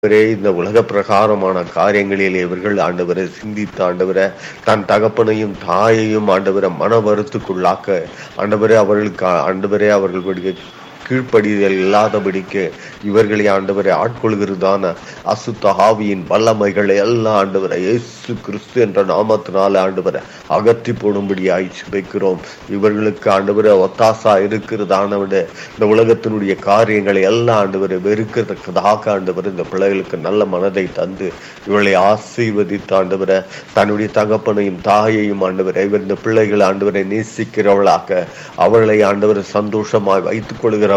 ஆண்டவரே இந்த உலக பிரகாரமான காரியங்களில் இவர்கள் ஆண்டவரை சிந்தித்து ஆண்டவரை தன் தகப்பனையும் தாயையும் ஆண்டவரை மன வருத்துக்குள்ளாக்க ஆண்டவரே அவர்களுக்கு ஆண்டவரே அவர்களுடைய கீழ்ப்படிதல் இல்லாதபடிக்கு இவர்களை ஆண்டவரை ஆட்கொள்கிறதான அசுத்த ஆவியின் வல்லமைகளை எல்லாம் ஆண்டவரை இயேசு கிறிஸ்து என்ற நாமத்தினால ஆண்டவரை அகற்றி போடும்படியாய் சுபைக்கிறோம் இவர்களுக்கு ஆண்டவரை ஒத்தாசா இருக்கிறதானவிட இந்த உலகத்தினுடைய காரியங்களை எல்லாம் ஆண்டவரை வெறுக்கிறதுக்காக ஆண்டவர் இந்த பிள்ளைகளுக்கு நல்ல மனதை தந்து இவளை ஆசீர்வதித்து ஆண்டவரை தன்னுடைய தகப்பனையும் தாயையும் ஆண்டவரை இவர் இந்த பிள்ளைகள் ஆண்டவரை நேசிக்கிறவளாக அவர்களை ஆண்டவரை சந்தோஷமாய் வைத்துக் கொள்கிறவர்களாக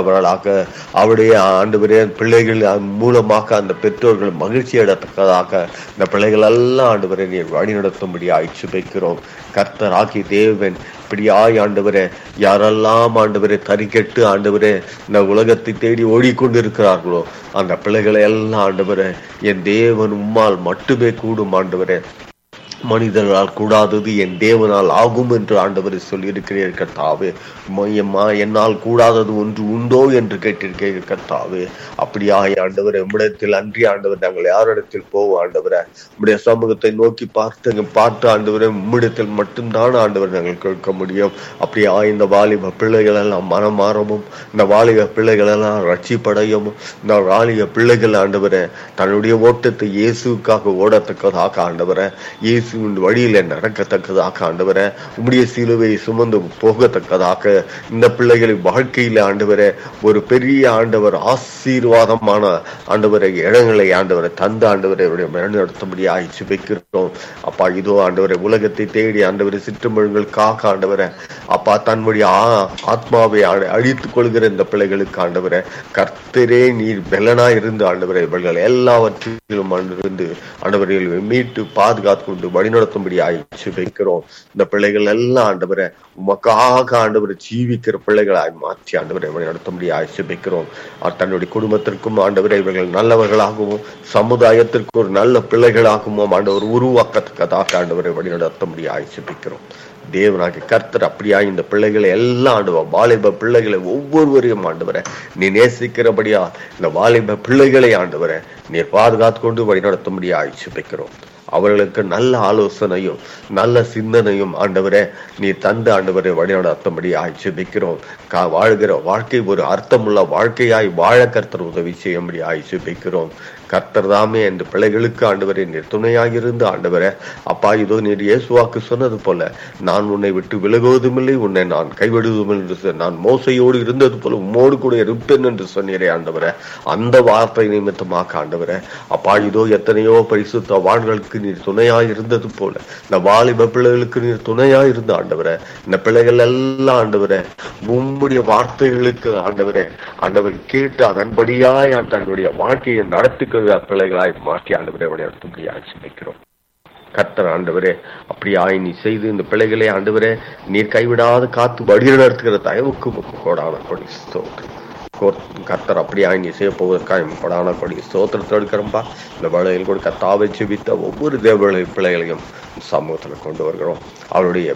அவருடைய ஆண்டவரே பிள்ளைகள் மூலமாக அந்த பெற்றோர்கள் மகிழ்ச்சி அடைத்தக்கதாக இந்த பிள்ளைகள் எல்லாம் ஆண்டவரை நீ வழிநடத்தும்படி ஆய்ச்சி வைக்கிறோம் கர்த்தராகி தேவன் இப்படியாய் ஆண்டவரே யாரெல்லாம் ஆண்டவரே தறிக்கெட்டு ஆண்டவரே இந்த உலகத்தை தேடி ஓடிக்கொண்டிருக்கிறார்களோ அந்த பிள்ளைகளை எல்லாம் ஆண்டவரே என் தேவன் உம்மால் மட்டுமே கூடும் ஆண்டவரே மனிதர்களால் கூடாதது என் தேவனால் ஆகும் என்று ஆண்டவர் சொல்லியிருக்கிறீர் கர்த்தாவே மையம்மா என்னால் கூடாதது ஒன்று உண்டோ என்று கேட்டிருக்கிறீர் கர்த்தாவே அப்படியாய் ஆண்டவர் உம்மிடத்தில் அன்றி ஆண்டவர் நாங்கள் யாரிடத்தில் போவோம் ஆண்டவரை உம்முடைய சமூகத்தை நோக்கி பார்த்து பார்த்து ஆண்டவரை உம்மிடத்தில் மட்டும்தான் ஆண்டவர் நாங்கள் கேட்க முடியும் அப்படியா இந்த வாலிப பிள்ளைகள் எல்லாம் மனம் மாறவும் இந்த வாலிப பிள்ளைகள் எல்லாம் ரட்சிப்படையும் இந்த வாலிப பிள்ளைகள் ஆண்டவரை தன்னுடைய ஓட்டத்தை இயேசுக்காக ஓடத்தக்கதாக ஆண்டவரை இயேசு வழியில நடக்கத்தக்கதாக ஆண்டவரை உம்முடைய சிலுவை சுமந்து போகத்தக்கதாக இந்த பிள்ளைகளை வாழ்க்கையில ஆண்டவரை ஒரு பெரிய ஆண்டவர் ஆசீர்வாதமான ஆண்டவரை இடங்களை ஆண்டவரை தந்த ஆண்டவரை நடத்தும்படி ஆயிடுச்சு வைக்கிறோம் அப்பா இதோ ஆண்டவரை உலகத்தை தேடி ஆண்டவரை சிற்றமிழங்களுக்காக ஆண்டவரை அப்பா தன்னுடைய ஆத்மாவை அழித்துக் கொள்கிற இந்த பிள்ளைகளுக்கு ஆண்டவரை கர்த்தரே நீர் பெலனா இருந்து ஆண்டவரை இவர்கள் எல்லாவற்றிலும் இருந்து ஆண்டவர்களை மீட்டு பாதுகாத்து கொண்டு வழிநடத்தும்படி ஆயிடுச்சு வைக்கிறோம் இந்த பிள்ளைகள் எல்லாம் ஆண்டவரை உமக்காக ஆண்டவரை ஜீவிக்கிற பிள்ளைகளாய் மாற்றி ஆண்டவரை வழிநடத்தும்படி ஆயிடுச்சு வைக்கிறோம் தன்னுடைய குடும்பத்திற்கும் ஆண்டவரை இவர்கள் நல்லவர்களாகவும் சமுதாயத்திற்கு ஒரு நல்ல பிள்ளைகளாகவும் ஆண்டவர் உருவாக்கத்தக்கதாக ஆண்டவரை வழிநடத்தும்படி ஆயிடுச்சு வைக்கிறோம் தேவனாகி கர்த்தர் அப்படியா இந்த பிள்ளைகளை எல்லாம் ஆண்டுவா வாலிப பிள்ளைகளை ஒவ்வொருவரையும் ஆண்டவரை நீ நேசிக்கிறபடியா இந்த வாலிப பிள்ளைகளை ஆண்டவரை நீர் பாதுகாத்து கொண்டு வழிநடத்தும்படி ஆயிடுச்சு வைக்கிறோம் அவர்களுக்கு நல்ல ஆலோசனையும் நல்ல சிந்தனையும் ஆண்டவரே நீ தந்து ஆண்டவரை வழிநடத்தும்படி ஆய்ச்சி வைக்கிறோம் கா வாழ்கிற வாழ்க்கை ஒரு அர்த்தமுள்ள வாழ்க்கையாய் வாழ கர்த்தர் உதவி செய்யும்படி ஆய்ச்சி வைக்கிறோம் கர்த்தர் தாமே இந்த பிள்ளைகளுக்கு ஆண்டவரை நீர் துணையாக இருந்து ஆண்டவரை அப்பா இதோ நீர் இயேசுவாக்கு சொன்னது போல நான் உன்னை விட்டு விலகுவதுமில்லை உன்னை நான் கைவிடுவதும் என்று நான் மோசையோடு இருந்தது போல உம்மோடு கூட இருப்பேன் என்று சொன்னீரே ஆண்டவரை அந்த வார்த்தை நிமித்தமாக ஆண்டவரை அப்பா இதோ எத்தனையோ பரிசுத்த வாழ்களுக்கு நீர் துணையாய் இருந்தது போல இந்த வாலிப பிள்ளைகளுக்கு நீர் துணையாய் இருந்த ஆண்டவரை இந்த பிள்ளைகள் எல்லாம் ஆண்டவரை உம்முடைய வார்த்தைகளுக்கு ஆண்டவரை ஆண்டவர் கேட்டு அதன்படியாய் தன்னுடைய வாழ்க்கையை நடத்துக்கிற பிள்ளைகளாய் மாற்றி ஆண்டவரை வழிநடத்தும்படியாக சிந்திக்கிறோம் கர்த்தர் ஆண்டவரே அப்படியாய் நீ செய்து இந்த பிள்ளைகளை ஆண்டவரே நீர் கைவிடாது காத்து வழி நடத்துகிற தயவுக்கு கோடான கொடி ஸ்தோத்திரம் கர்த்தர் அப்படியாய் நீ செய்ய போவதற்காக கொடான கொடி ஸ்தோத்திரத்தை எடுக்கிறோம்பா இந்த வேளையில் கூட கத்தாவை செவித்த ஒவ்வொரு தேவர்களை பிள்ளைகளையும் சமூகத்தில் கொண்டு வருகிறோம் அவருடைய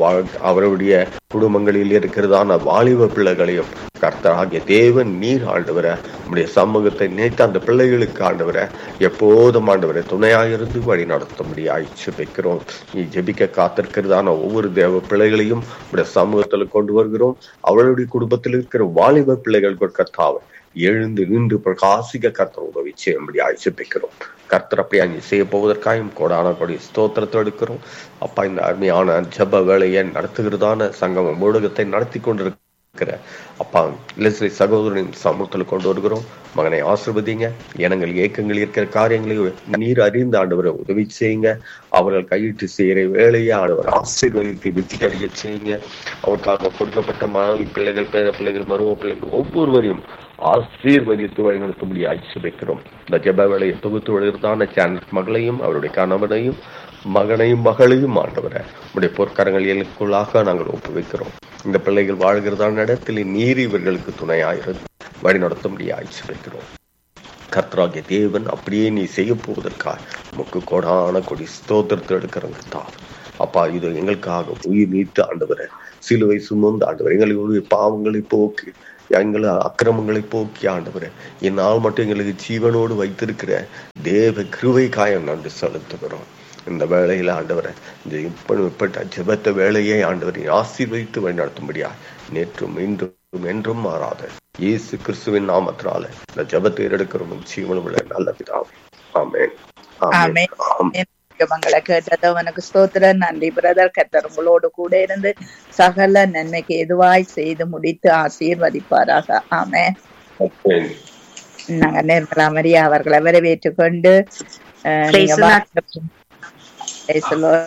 அவருடைய குடும்பங்களில் இருக்கிறதான வாலிப பிள்ளைகளையும் கர்த்தராகிய தேவன் நீர் ஆண்டவர நம்முடைய சமூகத்தை நினைத்த அந்த பிள்ளைகளுக்கு ஆண்டவர எப்போதும் ஆண்டவரை துணையாக இருந்து வழி நடத்தும்படி ஆய்ச்சி வைக்கிறோம் நீ ஜெபிக்க காத்திருக்கிறதான ஒவ்வொரு தேவ பிள்ளைகளையும் உடைய சமூகத்தில் கொண்டு வருகிறோம் அவளுடைய குடும்பத்தில் இருக்கிற வாலிப பிள்ளைகள் கர்த்தாவை எழுந்து நின்று பிரகாசிக்க கர்த்தர் உதவி செய்யும்படி ஆய்ச்சிப்பிக்கிறோம் கர்த்தர் அப்படியா நீ செய்ய போவதற்காயும் கோடான கொடி ஸ்தோத்திரத்தை எடுக்கிறோம் அப்பா இந்த அருமையான ஜப வேலையை நடத்துகிறதான சங்கம ஊடகத்தை நடத்தி கொண்டிருக்க இருக்கிற அப்பா இலசிலை சகோதரனின் சமூகத்தில் கொண்டு வருகிறோம் மகனை ஆசிர்வதிங்க எனங்கள் ஏக்கங்கள் இருக்கிற காரியங்களை நீர் அறிந்த ஆண்டவரை உதவி செய்யுங்க அவர்கள் கையிட்டு செய்கிற வேலையை ஆண்டவர் ஆசீர்வதித்து வெற்றி அடைய செய்யுங்க அவருக்காக கொடுக்கப்பட்ட மாணவி பிள்ளைகள் பேர பிள்ளைகள் மருவ பிள்ளைகள் ஒவ்வொருவரையும் ஆசீர்வதித்து வழிநடத்தும்படி ஆட்சி வைக்கிறோம் இந்த ஜெப வேலையை தொகுத்து வருகிறதான சேனல் மகளையும் அவருடைய கணவனையும் மகனையும் மகளையும் ஆண்டவரை உடைய பொற்கரங்கள் எல்லுக்குள்ளாக நாங்கள் ஒப்புவிக்கிறோம் இந்த பிள்ளைகள் வாழ்கிறதான இடத்தில் நீர் இவர்களுக்கு துணையாயிருந்து வழி நடத்தும்படி ஆய்ச்சி வைக்கிறோம் கர்த்தராகிய தேவன் அப்படியே நீ செய்ய போவதற்காக முக்கு கொடான கொடி ஸ்தோத்திரத்தை எடுக்கிறங்க தான் அப்பா இது எங்களுக்காக உயிர் நீத்து ஆண்டவரை சிலுவை சுமந்து ஆண்டவர் எங்களுடைய பாவங்களை போக்கி எங்களை அக்கிரமங்களை போக்கி ஆண்டவரே இந்நாள் மட்டும் எங்களுக்கு ஜீவனோடு வைத்திருக்கிற தேவ கிருவை காயம் நன்றி செலுத்துகிறோம் இந்த வேளையில ஆண்டவரை இந்த இப்படிப்பட்ட ஜெபத்த வேலையை ஆண்டவரை ஆசீர்வதித்து வழிநடத்தும்படியா நேற்றும் இன்றும் என்றும் மாறாத இயேசு கிறிஸ்துவின் நாமத்தினால இந்த ஜெபத்தை எடுக்கிறோம் ஜீவனம் உள்ள நல்ல பிதாவே ஆமென் ஆமென். ஜெபங்களை கேட்டது அவனுக்கு ஸ்தோத்திரம் நன்றி பிரதர் கர்த்தர் உங்களோடு கூட இருந்து சகல நன்மைக்கு எதுவாய் செய்து முடித்து ஆசீர்வதிப்பாராக ஆமே ஆமென். நாங்க நிர்மலா மரியா அவர்களை வரவேற்றுக் கொண்டு அஹ், Praise நீங்க the வா- Praise the Lord.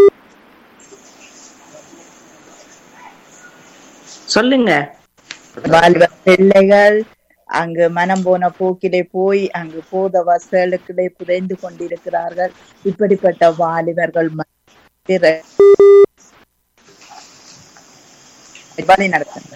சொல்லுங்க வாலிப பிள்ளைகள் அங்கு மனம் போன போக்கிலே போய் அங்கு போத வசலுக்கிலே புதைந்து கொண்டிருக்கிறார்கள் இப்படிப்பட்ட வாலிபர்கள் மத்தியில வழி நடத்துங்க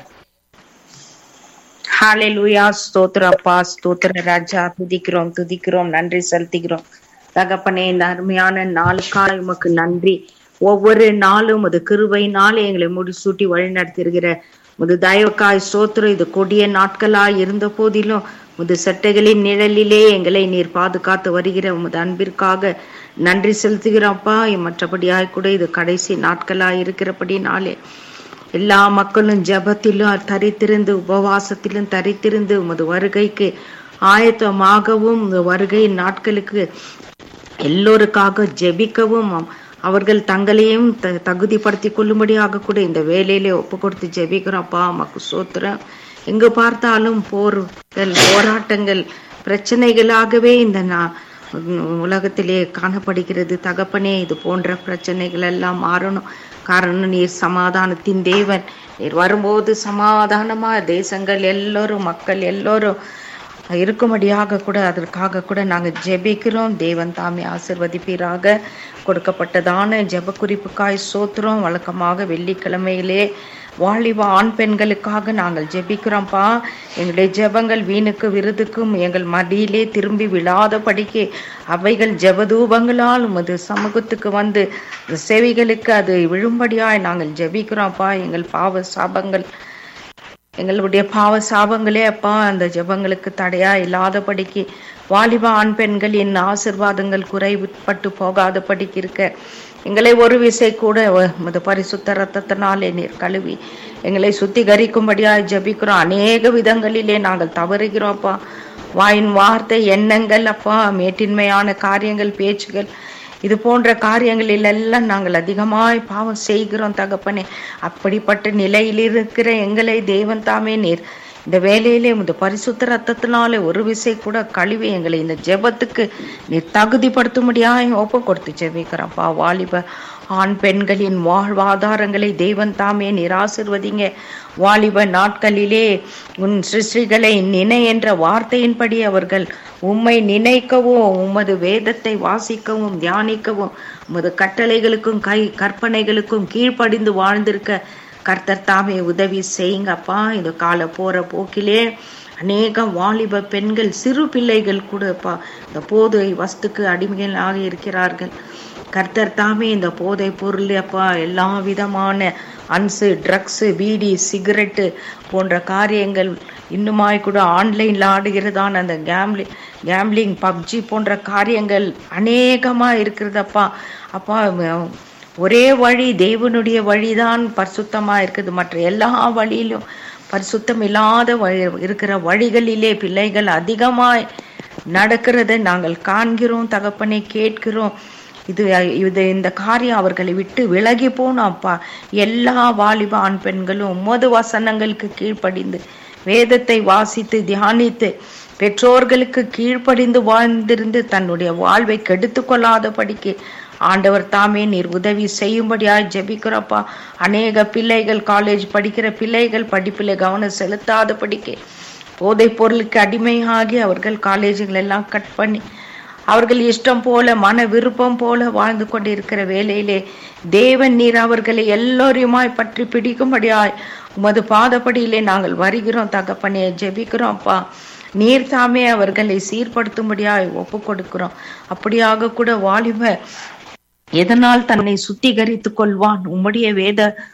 ஹalleluya ஸ்தோத்திர அப்பா ஸ்தோத்திர ராஜா துதிக்கிறோம் துதிக்கிறோம் நன்றி செலுத்துகிறோம் தகப்பனே இந்த அருமையான நாளுக்காக உமக்கு நன்றி ஒவ்வொரு நாளும் அது கிருபையினாலே எங்களை முடிசூட்டி வழி நடத்திருக்கிற முது தயவுக்காய் ஸ்தோத்திரம் இது கொடிய நாட்களாய் இருந்த போதிலும் முது சட்டைகளின் நிழலிலே எங்களை நீர் பாதுகாத்து வருகிற உமது அன்பிற்காக நன்றி செலுத்துகிறோம்ப்பா மற்றபடியாய் கூட இது கடைசி நாட்களாய் இருக்கிறபடினாலே எல்லா மக்களும் ஜெபத்திலும் தரித்திருந்து உபவாசத்திலும் தரித்திருந்து உமது வருகைக்கு ஆயத்தமாகவும் இந்த வருகை நாட்களுக்கு எல்லோருக்காக ஜெபிக்கவும் அவ- அவர்கள் தங்களையும் த- தகுதிப்படுத்திக் கொள்ளும்படியாக கூட இந்த வேலையிலே ஒப்பு கொடுத்து ஜெபிக்கிறோம்ப்பா மக்கு சோத்திரம் எங்கு பார்த்தாலும் போர்கள் போராட்டங்கள் பிரச்சனைகளாகவே இந்த நா- உலகத்திலே காணப்படுகிறது தகப்பனே இது போன்ற பிரச்சனைகள் எல்லாம் மாறணும் காரணம் நீர் சமாதானத்தின் தேவன் நீர் வரும்போது சமாதானமா தேசங்கள் எல்லோரும் மக்கள் எல்லோரும் இருக்கும்படியாக கூட அதற்காக கூட நாங்க ஜெபிக்கிறோம் தேவன் தாமே ஆசிர்வதிப்பீராக கொடுக்கப்பட்டதான ஜெப குறிப்புக்காய் சோத்திரம் வழக்கமாக வெள்ளிக்கிழமையிலே வாலிப ஆண் பெண்களுக்காக நாங்கள் ஜெபிக்கிறோம்ப்பா எங்களுடைய ஜெபங்கள் வீணுக்கு விருதுக்கும் எங்கள் மடியிலே திரும்பி விழாதபடிக்கு அவைகள் ஜெபதூபங்களால் உமது சமூகத்துக்கு வந்து செவிகளுக்கு அது விழும்படியாய் நாங்கள் ஜெபிக்கிறோம்ப்பா எங்கள் பாவ சாபங்கள் எங்களுடைய பாவ சாபங்களே அப்பா அந்த ஜெபங்களுக்கு தடையா இல்லாதபடிக்கு வாலிப ஆண் பெண்களின் ஆசிர்வாதங்கள் குறைவுபட்டு போகாதபடிக்கு இருக்க எங்களை ஒரு விசை கூட உமது பரிசுத்த ரத்தத்தினாலே நீர் கழுவி எங்களை சுத்திகரிக்கும்படியாய் ஜெபிக்கிறோம் அநேக விதங்களிலே நாங்கள் தவறுகிறோம்ப்பா வாயின் வார்த்தை எண்ணங்கள் அப்பா மேட்டின்மையான காரியங்கள் பேச்சுகள் இது போன்ற காரியங்களில் எல்லாம் நாங்கள் அதிகமாய் பாவம் செய்கிறோம் தகப்பனே அப்படிப்பட்ட நிலையில் இருக்கிற எங்களை தேவன் தாமே நீர் இந்த வேலையிலே இந்த பரிசுத்த ரத்தத்தினாலே ஒரு விசை கூட கழுவி எங்களை இந்த ஜெபத்துக்கு நீர் தகுதிப்படுத்தும்படியாய் ஒப்பு கொடுத்து ஜெபிக்கிறப்பா வாலிப ஆண் பெண்களின் வாழ்வாதாரங்களை தேவன் தாமே நீர் ஆசிர்வதிங்க வாலிப நாட்களிலே உன் சிருஷ்டிகளை நினை என்ற வார்த்தையின்படி அவர்கள் உம்மை நினைக்கவும் உமது வேதத்தை வாசிக்கவும் தியானிக்கவும் உமது கட்டளைகளுக்கும் கை கற்பனைகளுக்கும் கீழ்ப்படிந்து வாழ்ந்திருக்க கர்த்தர் தாமே உதவி செய்யுங்கப்பா இந்த கால போற போக்கிலே அநேக வாலிப பெண்கள் சிறு பிள்ளைகள் கூடப்பா இந்த போதை வஸ்துக்கு அடிமைகளாக இருக்கிறார்கள் கர்த்தர் தாமே இந்த போதை பொருள் அப்பா எல்லா விதமான அன்சு ட்ரக்ஸு பீடி சிகரெட்டு போன்ற காரியங்கள் இன்னுமாய் கூட ஆன்லைனில் ஆடுகிறதான அந்த கேம்லி கேம்லிங் பப்ஜி போன்ற காரியங்கள் அநேகமாக இருக்கிறதப்பா அப்பா ம- ஒரே வழி தேவனுடைய வழிதான் பரிசுத்தமா இருக்குது மற்ற எல்லா வழியிலும் பரிசுத்தம் இல்லாத வழி இருக்கிற வழிகளிலே பிள்ளைகள் அதிகமாய் நடக்கிறதை நாங்கள் காண்கிறோம் தகப்பனை கேட்கிறோம் இது இது இந்த காரியம் அவர்களை விட்டு விலகி போனோம் அப்பா எல்லா வாலிப ஆண் பெண்களும் உமது வசனங்களுக்கு கீழ்ப்படிந்து வேதத்தை வாசித்து தியானித்து பெற்றோர்களுக்கு கீழ்ப்படிந்து வாழ்ந்திருந்து தன்னுடைய வாழ்வை கெடுத்து கொள்ளாதபடிக்கு ஆண்டவர் தாமே நீர் உதவி செய்யும்படியாய் ஜெபிக்கிறப்பா அநேக பிள்ளைகள் காலேஜ் படிக்கிற பிள்ளைகள் படிப்பில் கவனம் செலுத்தாதபடிக்கு போதைப் பொருளுக்கு அடிமையாகி அவர்கள் காலேஜுகள் எல்லாம் கட் பண்ணி அவர்கள் இஷ்டம் போல மன விருப்பம் போல வாழ்ந்து கொண்டிருக்கிற வேளையிலே தேவன் நீர் அவர்களை எல்லோரையுமாய் பற்றி பிடிக்கும்படியாய் உமது பாதப்படியிலே நாங்கள் வருகிறோம் தகப்பனே ஜெபிக்கிறோம்ப்பா நீர் தாமே அவர்களை சீர்படுத்தும்படியாய் ஒப்பு கொடுக்கிறோம் அப்படியாக கூட வாலிப எதனால் தன்னை சுத்திகரித்துக் கொள்வான் உம்முடைய வேத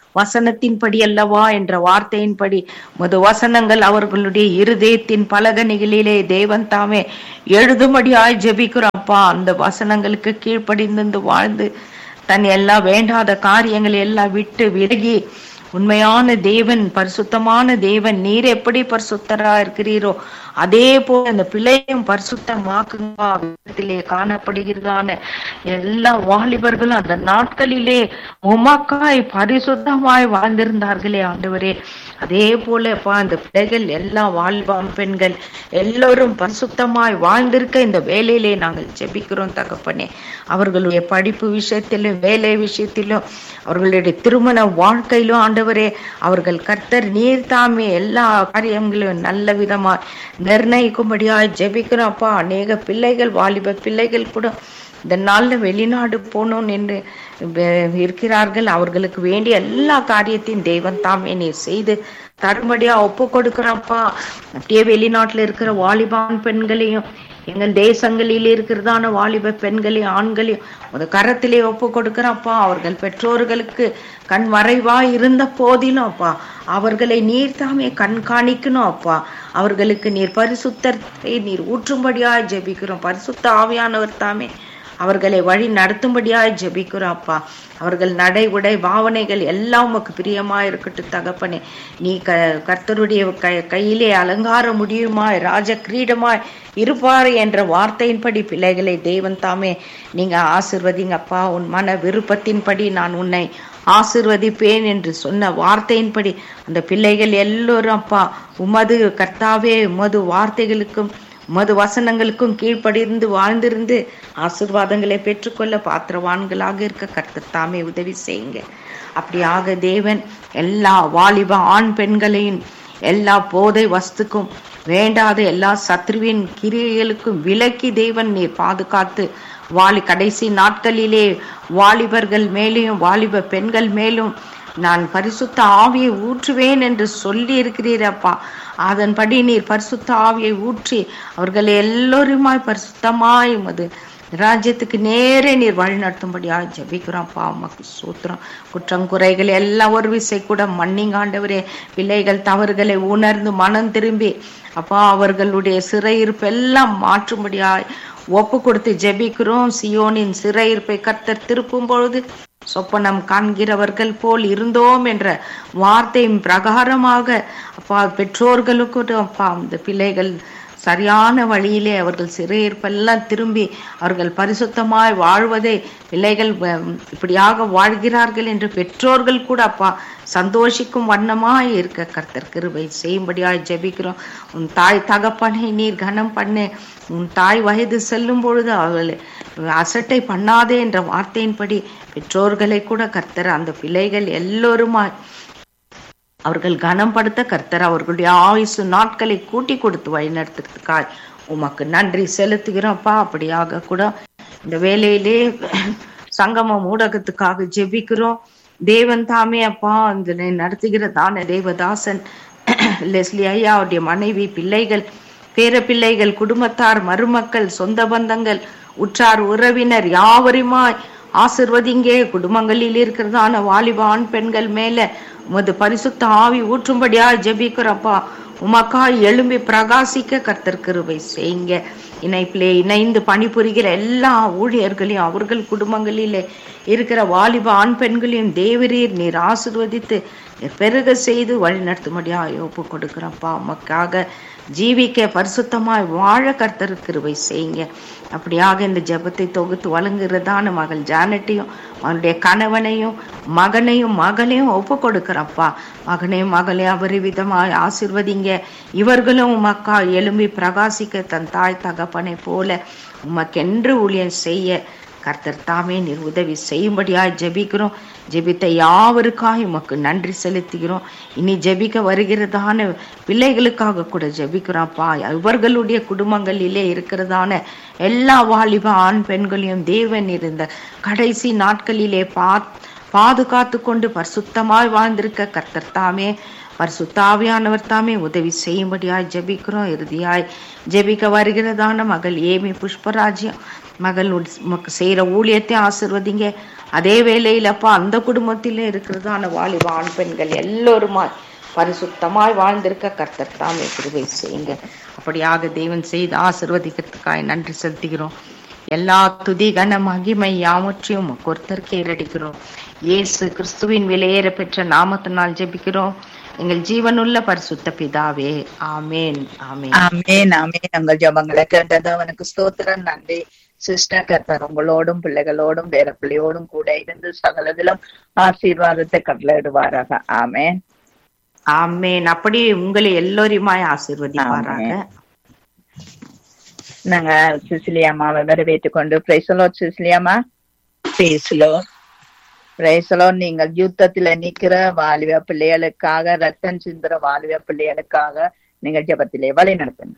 வசனத்தின்படி அல்லவா என்ற வார்த்தையின்படி முது வசனங்கள் அவர்களுடைய இருதயத்தின் பலகணிகளிலே தேவன் தாமே எழுதும்படியாய் ஜெபிக்கிறோம்ப்பா அந்த வசனங்களுக்கு கீழ்ப்படிந்து வாழ்ந்து தன் எல்லா வேண்டாத காரியங்களை எல்லாம் விட்டு விலகி உண்மையான தேவன் பரிசுத்தமான தேவன் நீர் எப்படி பரிசுத்தரா இருக்கிறீரோ அதே போல அந்த பிள்ளையும் பரிசுத்தமாக்குங்கப்பா வீட்டிலே காணப்படுகிறதான எல்லா வாலிபர்களும் அந்த நாட்களிலே உமக்காய் பரிசுத்தமாய் வாழ்ந்திருந்தார்களே ஆண்டவரே அதே போலப்பா அந்த பிள்ளைகள் எல்லா வாலிபாம் பெண்கள் எல்லோரும் பரிசுத்தமாய் வாழ்ந்திருக்க இந்த வேலையிலே நாங்கள் ஜெபிக்கிறோம் தகப்பனே அவர்களுடைய படிப்பு விஷயத்திலும் வேலை விஷயத்திலும் அவர்களுடைய திருமண வாழ்க்கையிலும் ஆண்டவரே அவர்கள் கர்த்தர் நீர் தாமே எல்லா காரியங்களையும் நல்ல விதமா நிர்ணயிக்கும்படியாய் ஜெபிக்கிறோம் அப்பா அநேக பிள்ளைகள் வாலிப பிள்ளைகள் கூட இந்த நாள்ல வெளிநாடு போகணும் என்று வே- இருக்கிறார்கள் அவர்களுக்கு வேண்டிய எல்லா காரியத்தையும் தெய்வம் தாமே நீர் செய்து தரும்படியா ஒப்பு கொடுக்கிறப்பா அப்படியே வெளிநாட்டுல இருக்கிற வாலிபான் பெண்களையும் எங்கள் தேசங்களில் இருக்கிறதான வாலிப பெண்களையும் ஆண்களையும் ஒரு கரத்திலே ஒப்பு கொடுக்கிறப்பா அவர்கள் பெற்றோர்களுக்கு கண் மறைவா இருந்த போதிலும் அப்பா அவர்களை நீர் தாமே கண்காணிக்கணும் அப்பா அவர்களுக்கு நீர் பரிசுத்தத்தை நீர் ஊற்றும்படியாய் ஜெபிக்கிறோம் பரிசுத்த ஆவியானவர் தாமே அவர்களை வழி நடத்தும்படியாய் ஜெபிக்கிறோம் அப்பா அவர்கள் நடை உடை பாவனைகள் எல்லாம் உமக்கு பிரியமா இருக்கட்டும் தகப்பனே நீ க கர்த்தருடைய க கையிலே அலங்கார முடியுமாய் ராஜ கிரீடமாய் இருப்பார் என்ற வார்த்தையின்படி பிள்ளைகளை தெய்வன் தாமே நீங்க ஆசிர்வதிங்க அப்பா உன் மன விருப்பத்தின்படி நான் உன்னை ஆசிர்வதிப்பேன் என்று சொன்ன வார்த்தையின்படி அந்த பிள்ளைகள் எல்லோரும் அப்பா உமது கர்த்தாவே உமது வார்த்தைகளுக்கும் உமது வசனங்களுக்கும் கீழ்ப்படிந்து வாழ்ந்திருந்து ஆசிர்வாதங்களை பெற்றுக்கொள்ள பாத்திரவான்களாக இருக்க கர்த்தர் தாமே உதவி செய்யுங்க அப்படியாக தேவன் எல்லா வாலிப ஆண் பெண்களையும் எல்லா போதை வஸ்துக்கும் வேண்டாத எல்லா சத்ருவின் கிரியைகளுக்கும் விலக்கி தேவன் நீர் பாதுகாத்து வாலி கடைசி நாட்களிலே வாலிபர்கள் மேலேயும் வாலிப பெண்கள் மேலும் நான் பரிசுத்த ஆவியை ஊற்றுவேன் என்று சொல்லி இருக்கிறீரப்பா அதன்படி நீர் பரிசுத்த ஆவியை ஊற்றி அவர்கள் எல்லோருமாய் பரிசுத்தமாய் உமது ராஜ்யத்துக்கு நேரே நீர் வழி நடத்தும்படியாக ஜெபிக்கிறோம்ப்பா உமக்கு சூத்திரம் குற்றம் குறைகள் எல்லாம் ஒரு விசை கூட மன்னிங்க ஆண்டவரே பிள்ளைகள் தவறுகளை உணர்ந்து மனம் திரும்பி அப்பா அவர்களுடைய சிறையிருப்பு எல்லாம் மாற்றும்படியாய் ஒப்பு கொடுத்து ஜெபிக்கிறோம் சியோனின் சிறையிருப்பை கர்த்தர் திருப்பும் பொழுது சொப்பனம் காண்கிறவர்கள் போல் இருந்தோம் என்ற வார்த்தையின் பிரகாரமாக அப்பா பெற்றோர்களுக்கு அப்பா இந்த பிள்ளைகள் சரியான வழியிலே அவர்கள் சிறையிருப்பெல்லாம் திரும்பி அவர்கள் பரிசுத்தமாய் வாழ்வதை பிள்ளைகள் வ- இப்படியாக வாழ்கிறார்கள் என்று பெற்றோர்கள் கூட அப்பா சந்தோஷிக்கும் வண்ணமாய் இருக்க கர்த்தர் கிருபை செய்யும்படியாய் ஜெபிக்கிறோம் உன் தாய் தகப்பனை நீர் கனம் பண்ணு உன் தாய் வயது செல்லும் பொழுது அவளை அசட்டை பண்ணாதே என்ற வார்த்தையின்படி பெற்றோர்களை கூட கர்த்தர் அந்த பிள்ளைகள் எல்லோருமாய் அவர்கள் கனப்படுத்த கர்த்தர் அவர்களுடைய ஆயுசு நாட்களை கூட்டி கொடுத்து வழிநடத்துறதுக்காய் உமக்கு நன்றி செலுத்துகிறோம்ப்பா அப்படியாக கூட இந்த வேலையிலே சங்கமம் ஊடகத்துக்காக ஜெபிக்கிறோம் தேவன் தாமே அப்பா இந்த நடத்துகிற தான தேவதாசன் லெஸ்லி ஐயா அவருடைய மனைவி பிள்ளைகள் பேர பிள்ளைகள் குடும்பத்தார் மருமக்கள் சொந்த பந்தங்கள் உற்றார் உறவினர் யாவருமாய் ஆசிர்வதிங்கே குடும்பங்களில் இருக்கிறதான வாலிப ஆண் பெண்கள் மேல உமது பரிசுத்த ஆவி ஊற்றும்படியா ஜெபிக்கிறப்பா உமக்காய் எழும்பி பிரகாசிக்க கர்த்தர் கிருபை செய்யுங்க இணைப்பிலே இணைந்து பணிபுரிகிற எல்லா ஊழியர்களையும் அவர்கள் குடும்பங்களிலே இருக்கிற வாலிப ஆண் பெண்களையும் தேவரீர் நீர் ஆசிர்வதித்து நீர் பெருக செய்து வழி நடத்தும்படியா ஒப்பு கொடுக்கிறப்பா உமக்காக ஜீவிக்க பரிசுத்தமாய் வாழ கர்த்தர் கிருபை செய்யுங்க அப்படியாக இந்த ஜெபத்தை தொகுத்து வழங்குகிறதான மகள் ஜானட்டையும் அவனுடைய கணவனையும் மகனையும் மகளையும் ஒப்பு கொடுக்கிறப்பா மகனையும் மகளையும் அபரிவிதமாய் ஆசிர்வதிங்க இவர்களும் உமக்கா எழும்பி பிரகாசிக்க தன் தாய் தகப்பனை போல உமக்கென்று ஊழியம் செய்ய கர்த்தர் தாமே நீர் உதவி செய்யும்படியாய் ஜெபிக்கிறோம் ஜெபித்த யாவருக்காய் உமக்கு நன்றி செலுத்துகிறோம் இனி ஜெபிக்க வருகிறதான பிள்ளைகளுக்காக கூட ஜெபிக்கிறோம்ப்பா இவர்களுடைய குடும்பங்களிலே இருக்கிறதான எல்லா வாலிப ஆண் பெண்களையும் தேவன் இருந்த கடைசி நாட்களிலே பா பாதுகாத்து கொண்டு பரிசுத்தமாய் வாழ்ந்திருக்க கர்த்தர் தாமே பரிசுத்தாவியானவர் தாமே உதவி செய்யும்படியாய் ஜெபிக்கிறோம் இறுதியாய் ஜெபிக்க வருகிறதான மகள் ஏமி புஷ்பராஜ்யம் மகள் உட்- உமக்கு செய்யற ஊழியத்தை ஆசிர்வதிங்க அதே வேளையிலப்பா அந்த குடும்பத்திலே இருக்கிறதான வாலிப ஆண் பெண்கள் எல்லோருமாய் பரிசுத்தமாய் வாழ்ந்திருக்க கர்த்தர் தாமே கிருபை செய்யுங்க அப்படியாக தேவன் செய்து ஆசிர்வதிக்கிறதுக்காய் நன்றி செலுத்துகிறோம் எல்லா துதி கன மகிமை யாவற்றையும் ஒருத்தருக்கே ஏறடிக்கிறோம் இயேசு கிறிஸ்துவின் விலையேற பெற்ற நாமத்தினால் ஜெபிக்கிறோம் எங்கள் ஜீவனுள்ள பரிசுத்த பிதாவே ஆமேன் ஆமேன் ஆமேன் ஆமேன் உங்கள் ஜபங்களை கேட்டது அவனுக்கு ஸ்தோத்திரம் நன்றி சிஸ்டர் கர்த்தர் உங்களோடும் பிள்ளைகளோடும் வேற பிள்ளையோடும் கூட இருந்து சகலதிலும் ஆசீர்வாதத்தை கட்டளையிடுவாராக ஆமேன் ஆமேன் அப்படி உங்களை எல்லோரையுமாய் ஆசீர்வதிப்பாராக ஆமென். நாங்க சிசிலியாமாவை வரவேற்றுக் கொண்டு பிரைசலோ சிசிலியாமா பேசலோ பிரைசலோ நீங்கள் யுத்தத்துல நிக்கிற வாலிப பிள்ளைகளுக்காக ரத்தம் சிந்துற வாலிப பிள்ளைகளுக்காக நீங்கள் ஜெபத்திலே வழி நடத்துங்க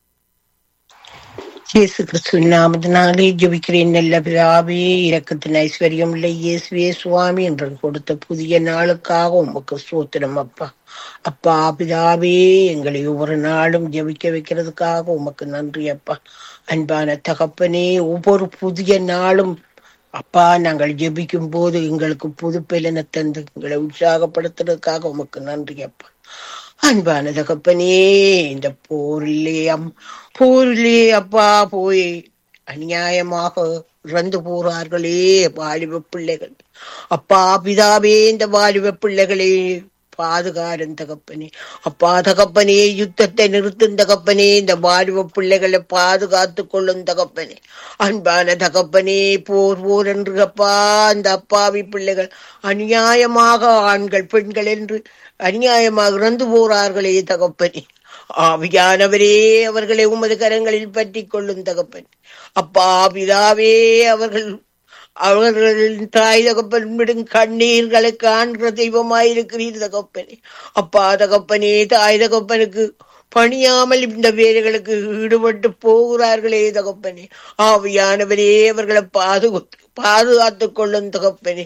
இயேசு கிறிஸ்துவின் நாமத்தினாலே ஜெபிக்கிறேன் நல்ல பிதாவே இரக்கத்தின் ஐஸ்வர்யம் உள்ள இயேசுவே சுவாமி என்று கொடுத்த புதிய நாளுக்காக உமக்கு சோத்திரம் அப்பா அப்பா பிதாவே எங்களை ஒவ்வொரு நாளும் ஜெபிக்க வைக்கிறதுக்காக உமக்கு நன்றி அப்பா அன்பான தகப்பனே ஒவ்வொரு புதிய நாளும் அப்பா நாங்கள் ஜெபிக்கும் போது எங்களுக்கு புது பெலனை தந்து எங்களை உற்சாகப்படுத்துறதுக்காக உமக்கு நன்றி அப்பா அன்பான தகப்பனே இந்த போரிலே அம் போரிலே அப்பா போய் அநியாயமாக இறந்து போறார்களே வாலிப பிள்ளைகள் அப்பா பிதாவே இந்த வாலிப பிள்ளைகளே பாதுகாரன் தகப்பனே அப்பா தகப்பனே யுத்தத்தை நிறுத்தும் தகப்பனே இந்த வாலிப பிள்ளைகளை பாதுகாத்து கொள்ளும் தகப்பனே அன்பான தகப்பனே போர் போர் என்று அப்பா அந்த அப்பாவி பிள்ளைகள் அநியாயமாக ஆண்கள் பெண்கள் என்று அநியாயமாக இறந்து போறார்களே தகப்பனே ஆவியானவரே அவர்களை உமது கரங்களில் பற்றி கொள்ளும் தகப்பன் அப்பா பிதாவே அவர்கள் அவர்களின் தாய் தகப்பன் விடும் கண்ணீர்களை காண்கிற தெய்வமாயிருக்கிறீர் தகப்பனே அப்பா தகப்பனே தாய் தகப்பனுக்கு பணியாமல் இந்த வேலைகளுக்கு ஈடுபட்டு போகிறார்களே தகப்பனே ஆவியானவரே அவர்களை பாதுகாத்து பாதுகாத்துக் கொள்ளும் தகப்பனே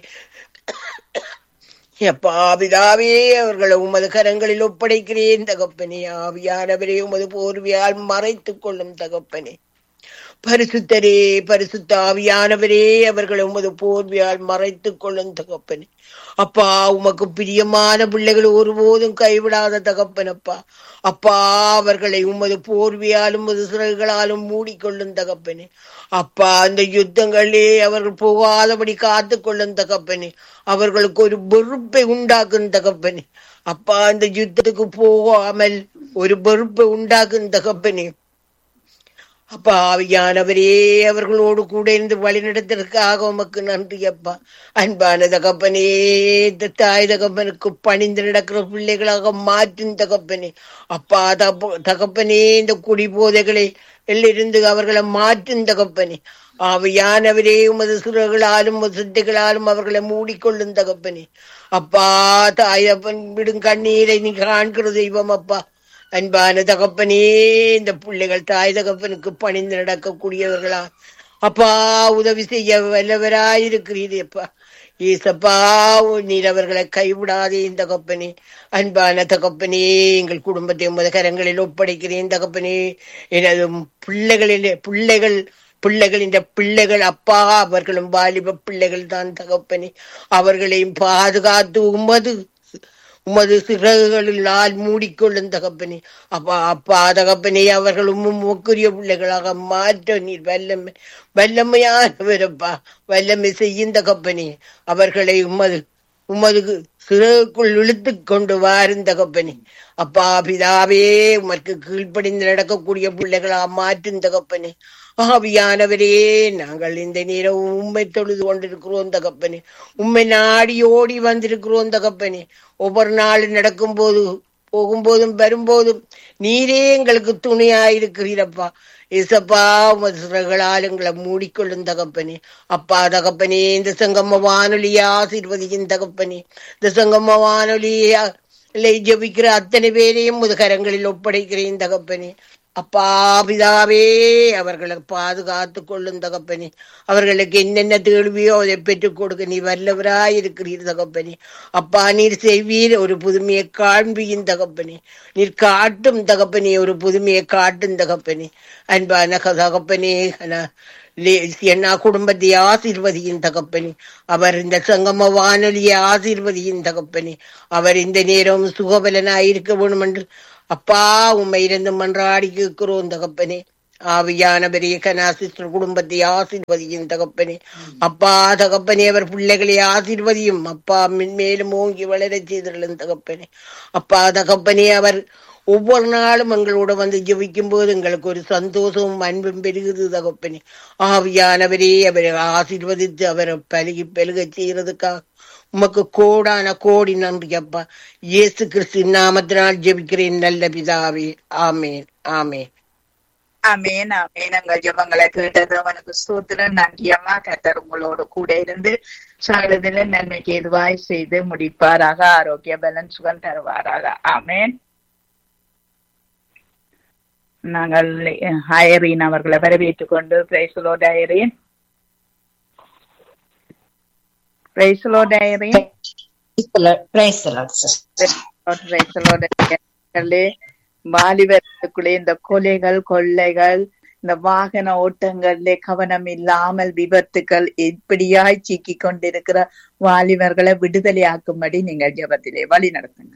எப்பா பிதாவே அவர்களை உமது கரங்களில் ஒப்படைக்கிறேன் தகப்பனே ஆவியானவரே உமது போர்வையால் மறைத்துக் கொள்ளும் தகப்பனே பரிசுத்தரே பரிசுத்த ஆவியானவரே அவர்களை உமது போர்வையால் மறைத்துக் கொள்ளும் தகப்பனே அப்பா உமக்கு பிரியமான பிள்ளைகள் ஒருபோதும் கைவிடாத தகப்பனப்பா அப்பா அவர்களை உமது போர்வையாலும் உமது சிறகுகளாலும் மூடிக்கொள்ளும் தகப்பனே அப்பா அந்த யுத்தங்களே அவர்கள் போகாதபடி காத்து கொள்ளும் தகப்பனே அவர்களுக்கு ஒரு வெறுப்பை உண்டாக்கும் தகப்பனே அப்பா அந்த யுத்தத்துக்கு போகாமல் ஒரு வெறுப்பை உண்டாக்கும் தகப்பனே அப்பா ஆவியானவரே அவர்களோடு கூட இருந்து வழிநடத்துறதுக்காக உமக்கு நன்றி அப்பா அன்பான தகப்பனே இந்த தாய் தகப்பனுக்கு பணிந்து நடக்கிற பிள்ளைகளாக மாற்றும் தகப்பனே அப்பா தப்பு தகப்பனே இந்த குடி போதைகளை எல்லிருந்து அவர்களை மாற்றும் தகப்பனே ஆவியானவரே உமது சிறுகளாலும் உமது சித்தைகளாலும் அவர்களை மூடிக்கொள்ளும் தகப்பனே அப்பா தாயப்பன் விடும் கண்ணீரை நீ காண்கிற தெய்வம் அப்பா அன்பான தகப்பனே இந்த பிள்ளைகள் தாய் தகப்பனுக்கு பணிந்து நடக்கக்கூடியவர்களா அப்பா உதவி செய்ய வல்லவராயிருக்கிறீரே அப்பா ஏசப்பா நீர் அவர்களை கைவிடாதே இந்த தகப்பனே அன்பான தகப்பனே எங்கள் குடும்பத்தை உமது கரங்களில் ஒப்படைக்கிறேன் தகப்பனே எனது பிள்ளைகளிலே பிள்ளைகள் பிள்ளைகளின் பிள்ளைகள் அப்பா அவர்களும் வாலிப பிள்ளைகள் தான் தகப்பனே அவர்களையும் பாதுகாத்து உமது உமது சிறகுகளினால் மூடிக்கொள்ளும் தகப்பனே அப்பா அப்பா தகப்பனே அவர்கள் உம்முக்குரிய பிள்ளைகளாக மாற்ற நீர் வல்லமை வல்லமையானவரப்பா வல்லமை செய்யும் தகப்பனே அவர்களை உமது உமது சிறகுக்குள் இழுத்து கொண்டு வாரும் தகப்பனே அப்பா பிதாவே உமக்கு கீழ்ப்படிந்து நடக்கக்கூடிய பிள்ளைகளா மாற்றும் தகப்பனே ஆவியானவரே நாங்கள் இந்த நேரம் உண்மை தொழுது கொண்டிருக்கிறோம் தகப்பனே உண்மை நாடி ஓடி வந்திருக்கிறோம் தகப்பனே ஒவ்வொரு நாள் நடக்கும் போது போகும்போதும் வரும்போதும் நீரே எங்களுக்கு துணையாயிருக்கிறீரப்பா இசப்பா உமது சிறகளால் எங்களை மூடிக்கொள்ளும் தகப்பனே அப்பா தகப்பனே இந்த சங்கம்ம வானொலியை ஆசீர்வதிக்கும் தகப்பனே இந்த சங்கம்ம வானொலியை ஜபிக்கிற அத்தனை பேரையும் முது கரங்களில் ஒப்படைக்கிறேன் தகப்பனே அப்பா பிதாவே அவர்களை பாதுகாத்து கொள்ளும் தகப்பனே அவர்களுக்கு என்னென்ன தேழ்வியோ அதை பெற்றுக் கொடுக்க நீ வல்லவராய் இருக்கிறீர் தகப்பனே அப்பா நீர் செய்வீர் ஒரு புதுமையை காண்பியின் தகப்பனே நீர் காட்டும் தகப்பனே ஒரு புதுமையை காட்டும் தகப்பனே அன்பான க- தகப்பனே அன- லே- என்ன குடும்பத்தை ஆசீர்வதியின் தகப்பனே அவர் இந்த சங்கம வானொலியை ஆசீர்வதியின் தகப்பனே அவர் இந்த நேரம் சுகபலனாய் இருக்க வேணும் என்று அப்பா உம்மை இருந்து மன்றாடி கேட்கிறோம் தகப்பனே ஆவியானவரே கனா சிஸ்டர் குடும்பத்தை ஆசீர்வதியும் தகப்பனே அப்பா தகப்பனே அவர் பிள்ளைகளை ஆசீர்வதியும் அப்பா மென்மேலும் ஓங்கி வளரச் செய்திருளும் தகப்பனே அப்பா தகப்பனே அவர் ஒவ்வொரு நாளும் எங்களோட வந்து ஜெபிக்கும் போது எங்களுக்கு ஒரு சந்தோஷமும் அன்பும் பெருகுது தகப்பனே ஆவியானவரே அவரை ஆசீர்வதித்து அவரை பழுகி பெருகச் செய்யறதுக்காக உமக்கு கோடான கோடி நன்றி அப்பா இயேசு கிறிஸ்து நாமத்தினால் ஜெபிக்கிறேன் நல்ல பிதாவே ஆமேன் ஆமேன் ஆமேன் ஆமேன் உங்கள் ஜெபங்களை கேட்டது அவனுக்கு ஸ்தோத்திரம் நன்றி அம்மா கத்தர் உங்களோடு கூட இருந்து சகலதில நன்மைக்கு எதுவாய் செய்து முடிப்பாராக ஆரோக்கிய பலன் சுகம் தருவாராக ஆமேன் நாங்கள் ஹயரின் அவர்களை வரவேற்றுக் கொண்டு பிரைசலோ டயரின் பிரைசலோ டயரின் Praise the Lord, sister. பிரைசலோ வாலிபர்களுக்குள்ளே இந்த கொலைகள் கொள்ளைகள் இந்த வாகன ஓட்டங்களிலே கவனம் இல்லாமல் விபத்துக்கள் இப்படியாய் சிக்கிக் கொண்டிருக்கிற வாலிபர்களை விடுதலையாக்கும்படி நீங்கள் ஜெபத்திலே வழி நடத்துங்க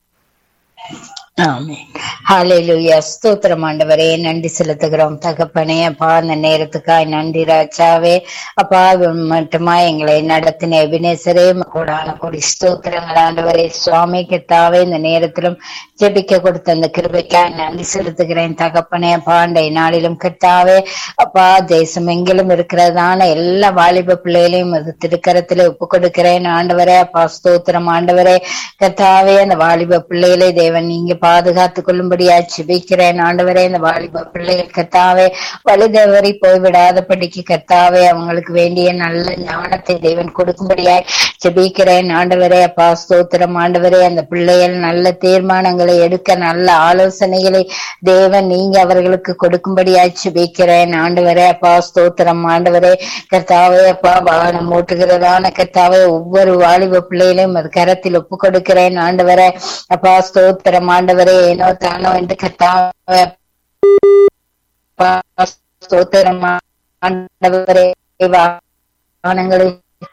ஆமென். ஹalleluya ஸ்தோத்திரம் ஆண்டவரே நன்றி செலுத்துகிறோம் தகப்பனே அப்பா அந்த நேரத்துக்காய் நன்றி ராஜாவே அப்பா மட்டுமா எங்களை நடத்தின எபினேசரே கூடான கூடி ஸ்தோத்திரங்கள் ஆண்டவரே சுவாமி கித்தாவே இந்த நேரத்திலும் ஜெபிக்க கொடுத்த அந்த கிருபைக்காய் நன்றி செலுத்துகிறேன் தகப்பனே அப்பா அன்றைய நாளிலும் கித்தாவே அப்பா தேசம் எங்கிலும் இருக்கிறதான எல்லா வாலிப பிள்ளைகளையும் அது திருக்கரத்திலே ஒப்பு கொடுக்கிறேன் ஆண்டவரே அப்பா ஸ்தோத்திரம் ஆண்டவரே கத்தாவே அந்த வாலிப பிள்ளைகளை தேவன் நீங்க பாதுகாத்து கொள்ளும்படியா ஜெபிக்கிறேன் ஆண்டவரே இந்த வாலிப பிள்ளைகள் கத்தாவே வலுதவறி போய்விடாதபடிக்கு கத்தாவே அவங்களுக்கு வேண்டிய நல்ல ஞானத்தை தேவன் கொடுக்கும்படியாய் ஜெபிக்கிறேன் ஆண்டவரே அப்பா ஸ்தோத்திரம் ஆண்டவரே அந்த பிள்ளைகள் நல்ல தீர்மானங்களை எடுக்க நல்ல ஆலோசனைகளை தேவன் நீங்க அவர்களுக்கு கொடுக்கும்படியாய் ஜெபிக்கிறேன் ஆண்டவரே அப்பா ஸ்தோத்திரம் ஆண்டவரே கர்த்தாவே அப்பா வாகனம் ஓட்டுகிறதான கர்த்தாவே ஒவ்வொரு வாலிப பிள்ளைகளையும் அது கரத்தில் ஒப்பு கொடுக்கிறேன் ஆண்டவரே அப்பா ஸ்தோத்திரம் ஆண்டவரே ஏனோ தானோ என்று கர்த்தாவே அப்பா ஸ்தோத்திரம் ஆண்டவரே வாகனங்களை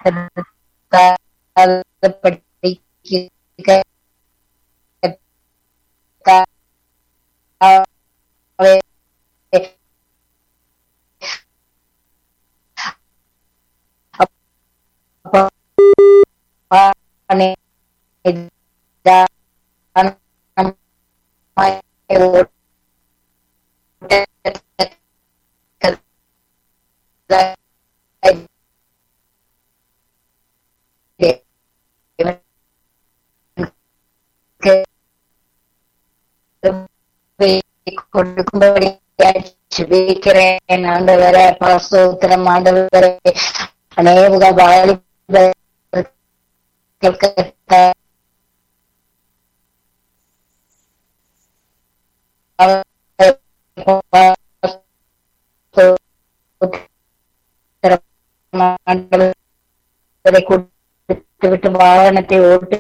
கொடுக்கும்படி ஜெபிக்கிறேன் ஆண்டவரே பாசோத்திரம் ஆண்டவரே அநேக வாலிபர்கள் ஆண்டவரை கொடுத்து விட்டு வாகனத்தை ஓட்டு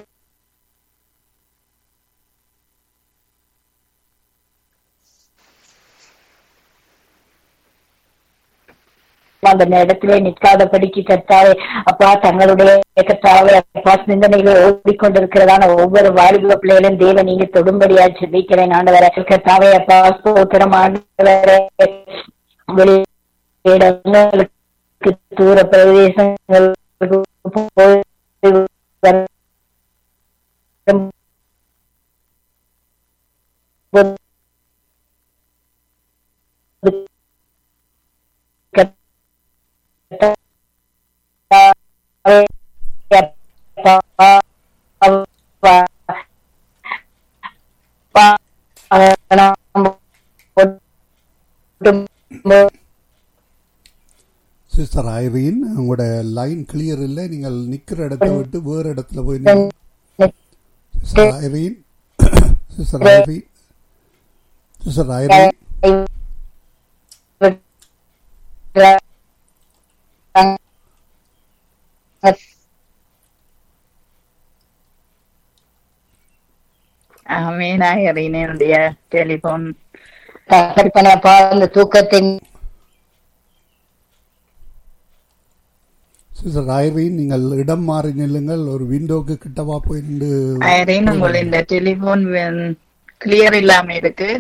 அந்த இடத்திலே நிற்காதபடிக்கு கர்த்தாவே அப்பா தங்களுடைய கர்த்தாவே அப்பா சிந்தனைகளை ஓடிக்கொண்டிருக்கிறதான ஒவ்வொரு வாலிப பிள்ளைகளும் தேவ நீங்க தொடும்படியா ஜெபிக்கிறேன் ஆண்டவரை கர்த்தாவே அப்பா ஸ்தோத்திரம் ஆண்டவரே வெளியிடங்களுக்கு தூர பிரதேசங்களுக்கு போய் வரும் சிஸ்டர் ஐரீன் உங்களோட லைன் கிளியர் இல்லை நீங்கள் நிக்கிற இடத்தை விட்டு வேறு இடத்துல போய் நின்னு- sister Irene sister Irene sister Irene மீனாயரினுடைய டெலிபோன் தகப்பனப்பா இந்த தூக்கத்தின் சிஸ்டர் ஐரீன் நீங்கள் இடம் மாறி நில்லுங்கள் ஒரு விண்டோக்கு கிட்டவா போய் நின்று ஐரின் உங்கள் இந்த டெலிபோன் கிளியர் இல்லாம இருக்கு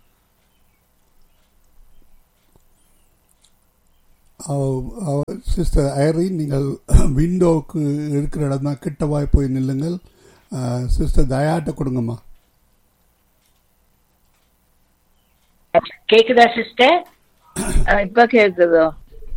சிஸ்டர் ஐரீன் நீங்கள் விண்டோவுக்கு இருக்கிற இடம் தான் கிட்டவா போய் நில்லுங்கள் சிஸ்டர் தயாட்ட கொடுங்கம்மா கேக்குதா சிஸ்டர் அஹ் இப்ப கேக்குதோ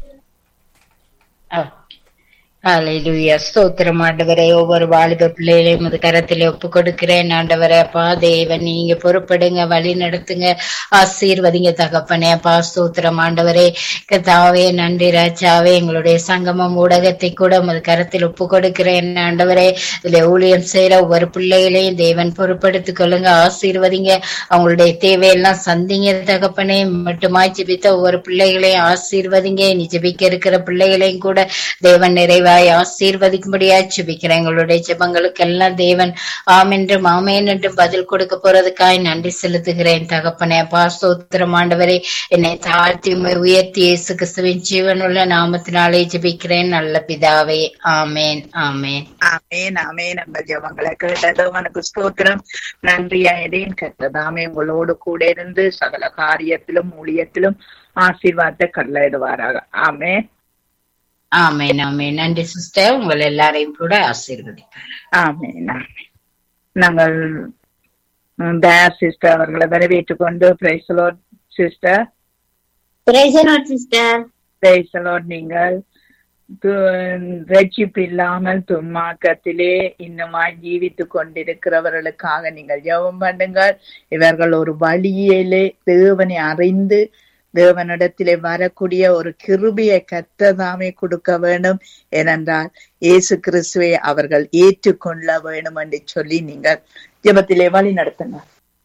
ஹalleluya ஸ்தோத்திரம் ஆண்டவரே ஒவ்வொரு வாலிப பிள்ளைகளையும் உமது கரத்திலே ஒப்பு கொடுக்கிறேன் ஆண்டவரே அப்பா தேவன் நீங்க பொறுப்படுங்க வழி நடத்துங்க ஆசீர்வதிங்க தகப்பனே அப்பா ஸ்தோத்திரம் ஆண்டவரே கத்தாவே நன்றி ராஜாவே எங்களுடைய சங்கமம் ஊடகத்தை கூட உமது கரத்தில் ஒப்பு கொடுக்கிறேன் ஆண்டவரே இதுல ஊழியம் செய்யற ஒவ்வொரு பிள்ளைகளையும் தேவன் பொறுப்படுத்திக் கொள்ளுங்க ஆசீர்வதிங்க அவங்களுடைய தேவையெல்லாம் சந்திங்க தகப்பனே மட்டுமாய் ஜெபித்த ஒவ்வொரு பிள்ளைகளையும் ஆசீர்வதிங்க நீ ஜெபிக்க இருக்கிற பிள்ளைகளையும் கூட தேவன் நிறைவாய் ஆசீர்வதிக்கும்படியா ஜெபிக்கிறேன் எங்களுடைய ஜெபங்களுக்கு எல்லாம் தேவன் ஆம் என்றும் ஆமேன் என்றும் பதில் கொடுக்க போறதுக்காய் நன்றி செலுத்துகிறேன் தகப்பனே அப்பா ஸ்தோத்திரம் ஆண்டவரே என்னை தாழ்த்தி உம்மை உயர்த்தி இயேசு கிறிஸ்துவின் ஜீவனுள்ள நாமத்தினாலே ஜெபிக்கிறேன் நல்ல பிதாவே ஆமேன் ஆமேன் ஆமேன் ஆமேன் நம்ம ஜபங்களை கேட்டது உனக்கு ஸ்தோத்திரம் நன்றி ஐரேன் கத்ததாமே உங்களோடு கூட இருந்து சகல காரியத்திலும் ஊழியத்திலும் ஆசீர்வாதத்தை கட்டளையிடுவாராக ஆமேன் ஆமேன் ஆமேன் நன்றி சிஸ்டர் உங்கள் எல்லாரையும் கூட ஆசீர்வதிக்கிறேன் ஆமேன் ஆமேன் நாங்கள் ம், தயா சிஸ்டர் அவர்களை வரவேற்றுக் கொண்டு பிரைசலோட் சிஸ்டர் சிஸ்டர் பிரைசலோட் நீங்கள் து- ரட்சிப்பு இல்லாமல் துன்மார்க்கத்திலே இன்னுமாய் ஜீவித்துக் கொண்டிருக்கிறவர்களுக்காக நீங்கள் ஜெபம் பண்ணுங்கள் இவர்கள் ஒரு வழியிலே தேவனை அறிந்து தேவனிடத்திலே வரக்கூடிய ஒரு கிருபியை கத்ததாமே கொடுக்க வேண்டும் ஏனென்றால் இயேசு கிறிஸ்துவை அவர்கள் ஏற்றுக்கொள்ள வேண்டும் என்று சொல்லி நீங்கள் ஜெபத்திலே வழி நடத்துங்க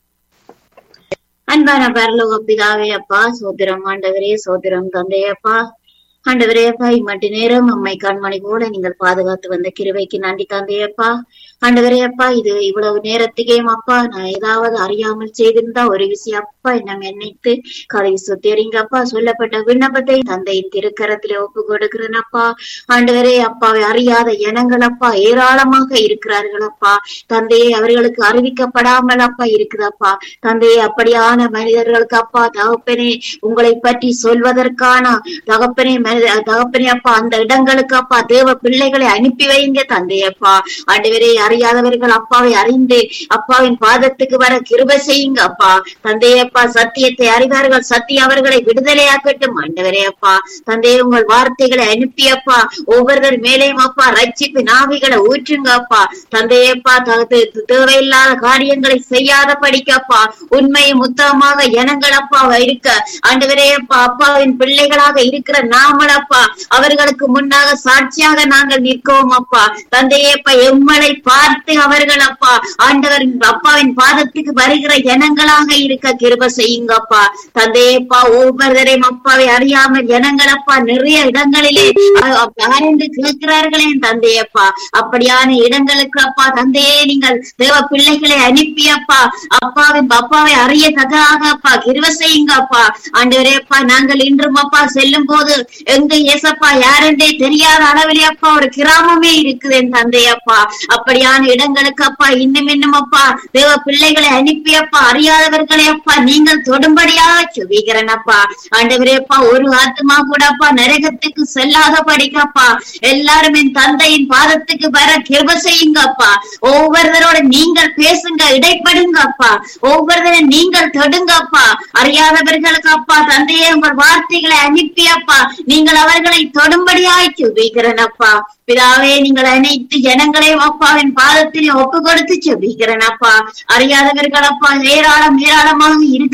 அன்பான பரலோக பிதாவே அப்பா சோத்திரம் ஆண்டவரே சோத்திரம் தந்தையப்பா ஆண்டவரே அப்பா இம்மட்டு நேரம் அம்மை கண்மணி போல நீங்கள் பாதுகாத்து வந்த கிருபைக்கு நன்றி தந்தையப்பா ஆண்டவரே அப்பா இது இவ்வளவு நேரத்துக்கே அப்பா நான் ஏதாவது அறியாமல் செய்திருந்தா ஒரு விஷயம் அப்பா என்ன நினைத்து கதை சுத்தேறிங்கப்பா சொல்லப்பட்ட விண்ணப்பத்தை தந்தையின் திருக்கரத்திலே ஒப்பு கொடுக்கிறேன் அப்பா ஆண்டவரே அப்பாவை அறியாத இனங்கள் அப்பா ஏராளமாக இருக்கிறார்கள் அப்பா தந்தையை அவர்களுக்கு அறிவிக்கப்படாமல் அப்பா இருக்குதப்பா தந்தையே அப்படியான மனிதர்களுக்கு அப்பா தகப்பனே உங்களை பற்றி சொல்வதற்கான தகப்பனே மனித தகப்பனே அப்பா அந்த இடங்களுக்கு அப்பா தேவ பிள்ளைகளை அனுப்பி வைங்க தந்தையப்பா ஆண்டவரே அறியாதவர்கள் அப்பாவை அறிந்து அப்பாவின் பாதத்துக்கு வர கிருபை செய்யுங்க அப்பா தந்தையப்பா சத்தியத்தை அறிவார்கள் சத்தியம் அவர்களை விடுதலையாக்கட்டும் ஆண்டவரே அப்பா தந்தையே உங்கள் வார்த்தைகளை அனுப்பி அப்பா ஒவ்வொருவர் மேலேயும் அப்பா ரட்சிப்பு நாவிகளை ஊற்றுங்க அப்பா தந்தையப்பா த- த- தேவையில்லாத காரியங்களை செய்யாத படிக்கப்பா உண்மையும் உத்தமமாக இனங்கள் அப்பா இருக்க ஆண்டவரே அப்பா அப்பாவின் பிள்ளைகளாக இருக்கிற நாமளப்பா அவர்களுக்கு முன்னாக சாட்சியாக நாங்கள் நிற்கவும் அப்பா தந்தையப்பா எம்மளை பார்த்து அவர்கள் அப்பா ஆண்டவரின் அப்பாவின் பாதத்துக்கு வருகிற இனங்களாக இருக்க கிருப செய்யுங்கப்பா தந்தையப்பா ஒவ்வொருவரையும் அப்பாவை அறியாமல் இனங்களப்பா நிறைய இடங்களிலே அ- அ- ஆராய்ந்து கேட்கிறார்களே தந்தையப்பா அப்படியான இடங்களுக்கு அப்பா தந்தையே நீங்கள் தேவ பிள்ளைகளை அனுப்பி அப்பா அப்பாவின் அப்பாவை அறியத்ததாக அப்பா கிருப செய்யுங்க அப்பா ஆண்டவரே அப்பா நாங்கள் இன்றும் அப்பா செல்லும் போது எங்க ஏசப்பா யாரென்றே தெரியாத அளவிலே அப்பா ஒரு கிராமமே இருக்குது என் தந்தையப்பா அப்படியான இடங்களுக்கு அப்பா இன்னும் இன்னும் அப்பா தேவ பிள்ளைகளை அனுப்பி அப்பா அறியாதவர்களை அப்பா நீங்கள் தொடும்படியாக சுபிக்கிறேன் அப்பா ஆண்டவரே அப்பா ஒரு ஆத்மா கூட அப்பா நரகத்துக்கு செல்லாத படிக்கப்பா எல்லாரும் என் தந்தையின் பாதத்துக்கு வர கிருப செய்யுங்க அப்பா ஒவ்வொருத்தரோட நீங்கள் பேசுங்க இடைப்படுங்க அப்பா ஒவ்வொருத்தரும் நீங்கள் தொடுங்க அப்பா அறியாதவர்களுக்கு அப்பா தந்தையே உங்கள் வார்த்தைகளை அனுப்பி அப்பா நீங்கள் அவர்களை தொடும்படியாய் சுபிக்கிறேன் அப்பா பிதாவே நீங்கள் அனைத்து ஜனங்களையும் அப்பாவின் பாதத்தில் ஒப்பு கொடுத்து செபிக்கிறேன் அப்பா அறியாதவர்கள் அப்பா ஏராளம் ஏராளமாக இருக்கிற